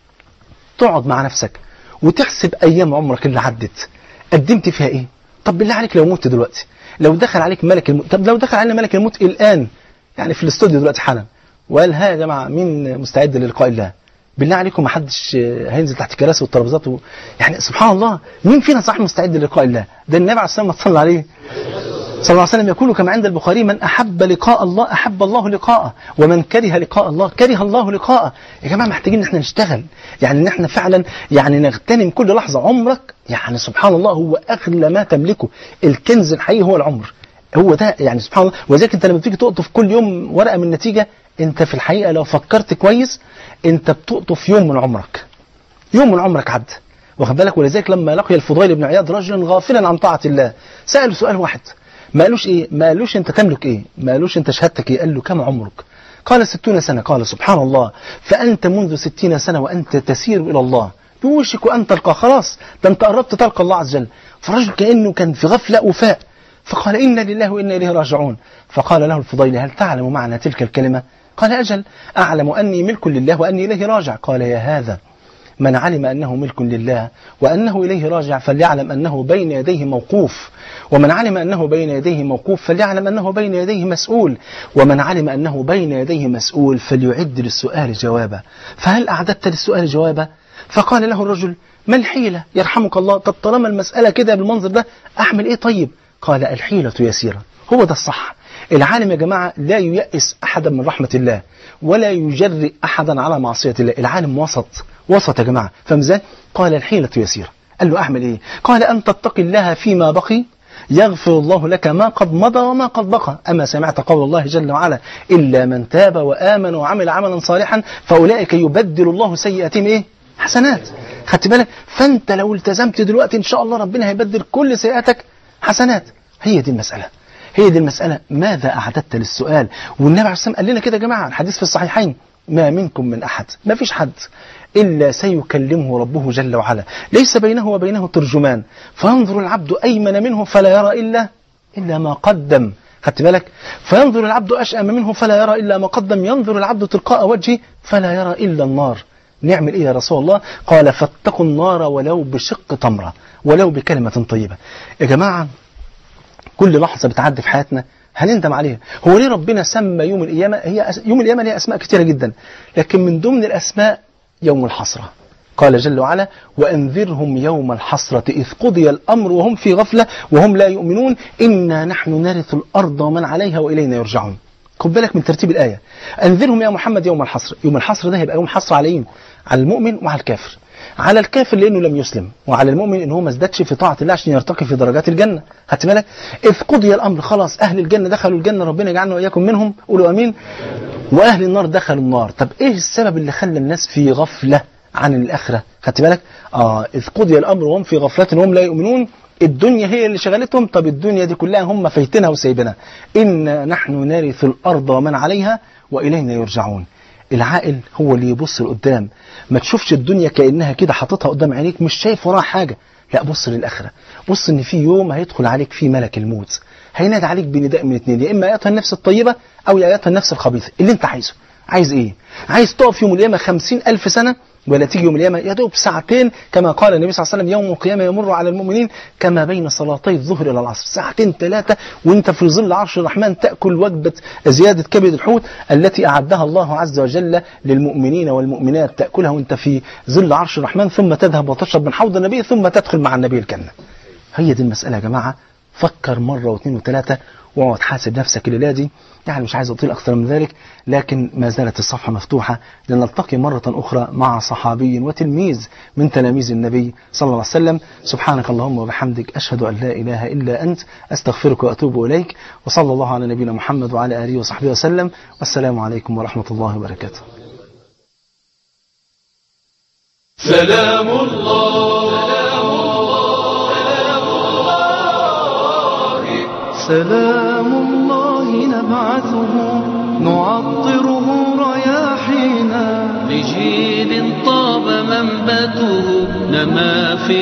تقعد مع نفسك وتحسب أيام عمرك اللي عدت قدمت فيها إيه طب بالله عليك لو مت دلوقتي لو دخل عليك ملك الموت طب لو دخل علينا ملك الموت الآن يعني في الاستوديو دلوقتي حالا وقال ها يا جماعة مين مستعد للقاء الله بالله عليكم ما حدش هينزل تحت الكراسي والترابيزات و... يعني سبحان الله مين فينا صح مستعد للقاء الله ده النبي عليه الصلاه والسلام صلى عليه صلى الله عليه وسلم يقول كما عند البخاري من أحب لقاء الله أحب الله لقاءه ومن كره لقاء الله كره الله لقاءه يا جماعة محتاجين ان احنا نشتغل يعني ان احنا فعلا يعني نغتنم كل لحظة عمرك يعني سبحان الله هو أغلى ما تملكه الكنز الحقيقي هو العمر هو ده يعني سبحان الله ولذلك انت لما بتيجي تقطف كل يوم ورقة من النتيجة انت في الحقيقة لو فكرت كويس انت بتقطف يوم من عمرك يوم من عمرك عدى واخد بالك ولذلك لما لقي الفضيل بن عياض رجلا غافلا عن طاعة الله سأله سؤال واحد ما قالوش ايه ما قالوش انت تملك ايه ما قالوش انت شهادتك ايه قال له كم عمرك قال ستون سنة قال سبحان الله فأنت منذ ستين سنة وأنت تسير إلى الله يوشك أن تلقى خلاص ده أنت قربت تلقى الله عز وجل فالرجل كأنه كان في غفلة وفاء فقال إنا لله وإنا إليه راجعون فقال له الفضيل هل تعلم معنى تلك الكلمة قال أجل أعلم أني ملك لله وأني إليه راجع قال يا هذا من علم أنه ملك لله وأنه إليه راجع فليعلم أنه بين يديه موقوف ومن علم أنه بين يديه موقوف فليعلم أنه بين يديه مسؤول ومن علم أنه بين يديه مسؤول فليعد للسؤال جوابا فهل أعددت للسؤال جوابا فقال له الرجل ما الحيلة يرحمك الله طب طالما المسألة كده بالمنظر ده أعمل إيه طيب قال الحيلة يسيرة هو ده الصح العالم يا جماعة لا ييأس أحدا من رحمة الله ولا يجرئ أحدا على معصية الله العالم وسط وسط يا جماعة فمزان قال الحيلة يسيرة قال له أعمل إيه قال أن تتقي الله فيما بقي يغفر الله لك ما قد مضى وما قد بقى أما سمعت قول الله جل وعلا إلا من تاب وآمن وعمل عملا صالحا فأولئك يبدل الله سيئاتهم إيه حسنات خدت بالك فأنت لو التزمت دلوقتي إن شاء الله ربنا هيبدل كل سيئاتك حسنات هي دي المسألة هي دي المسألة ماذا أعددت للسؤال والنبي عليه الصلاة والسلام قال لنا كده يا جماعة الحديث في الصحيحين ما منكم من أحد ما فيش حد إلا سيكلمه ربه جل وعلا ليس بينه وبينه ترجمان فينظر العبد أيمن منه فلا يرى إلا إلا ما قدم خدت بالك فينظر العبد أشأم منه فلا يرى إلا ما قدم ينظر العبد تلقاء وجهه فلا يرى إلا النار نعمل إيه يا رسول الله قال فاتقوا النار ولو بشق تمرة ولو بكلمة طيبة يا جماعة كل لحظة بتعدي في حياتنا هنندم عليها هو ليه ربنا سمى يوم القيامة هي أس... يوم القيامة ليها أسماء كثيرة جدا لكن من ضمن الأسماء يوم الحسرة قال جل وعلا وأنذرهم يوم الحسرة إذ قضي الأمر وهم في غفلة وهم لا يؤمنون إنا نحن نرث الأرض ومن عليها وإلينا يرجعون خد بالك من ترتيب الآية أنذرهم يا محمد يوم الحسرة يوم الحسرة ده هيبقى يوم حسرة على مين على المؤمن وعلى الكافر على الكافر لانه لم يسلم وعلى المؤمن ان هو ما ازدادش في طاعه الله عشان يرتقي في درجات الجنه خدت بالك اذ قضي الامر خلاص اهل الجنه دخلوا الجنه ربنا يجعلنا واياكم منهم قولوا امين واهل النار دخلوا النار طب ايه السبب اللي خلى الناس في غفله عن الاخره خدت بالك اه اذ قضي الامر وهم في غفله وهم لا يؤمنون الدنيا هي اللي شغلتهم طب الدنيا دي كلها هم فايتينها وسايبينها إنا نحن نرث الأرض ومن عليها وإلينا يرجعون العاقل هو اللي يبص لقدام ما تشوفش الدنيا كأنها كده حاططها قدام عينيك مش شايف وراها حاجة لا بص للآخرة بص إن في يوم هيدخل عليك فيه ملك الموت هينادي عليك بنداء من اتنين يا إما آياتها النفس الطيبة أو آياتها النفس الخبيثة اللي أنت عايزه عايز إيه عايز تقف يوم القيامة خمسين ألف سنة ولا تيجي يوم القيامة يا دوب ساعتين كما قال النبي صلى الله عليه وسلم يوم القيامة يمر على المؤمنين كما بين صلاتي الظهر إلى العصر ساعتين ثلاثة وانت في ظل عرش الرحمن تأكل وجبة زيادة كبد الحوت التي أعدها الله عز وجل للمؤمنين والمؤمنات تأكلها وانت في ظل عرش الرحمن ثم تذهب وتشرب من حوض النبي ثم تدخل مع النبي الجنة هي دي المسألة يا جماعة فكر مرة واثنين وثلاثة واقعد حاسب نفسك الليلة دي يعني مش عايز أطيل أكثر من ذلك لكن ما زالت الصفحة مفتوحة لنلتقي مرة أخرى مع صحابي وتلميذ من تلاميذ النبي صلى الله عليه وسلم سبحانك اللهم وبحمدك أشهد أن لا إله إلا أنت أستغفرك وأتوب إليك وصلى الله على نبينا محمد وعلى آله وصحبه وسلم والسلام عليكم ورحمة الله وبركاته سلام الله سلام الله نبعثه نعطره رياحينا لجيل طاب منبته نما في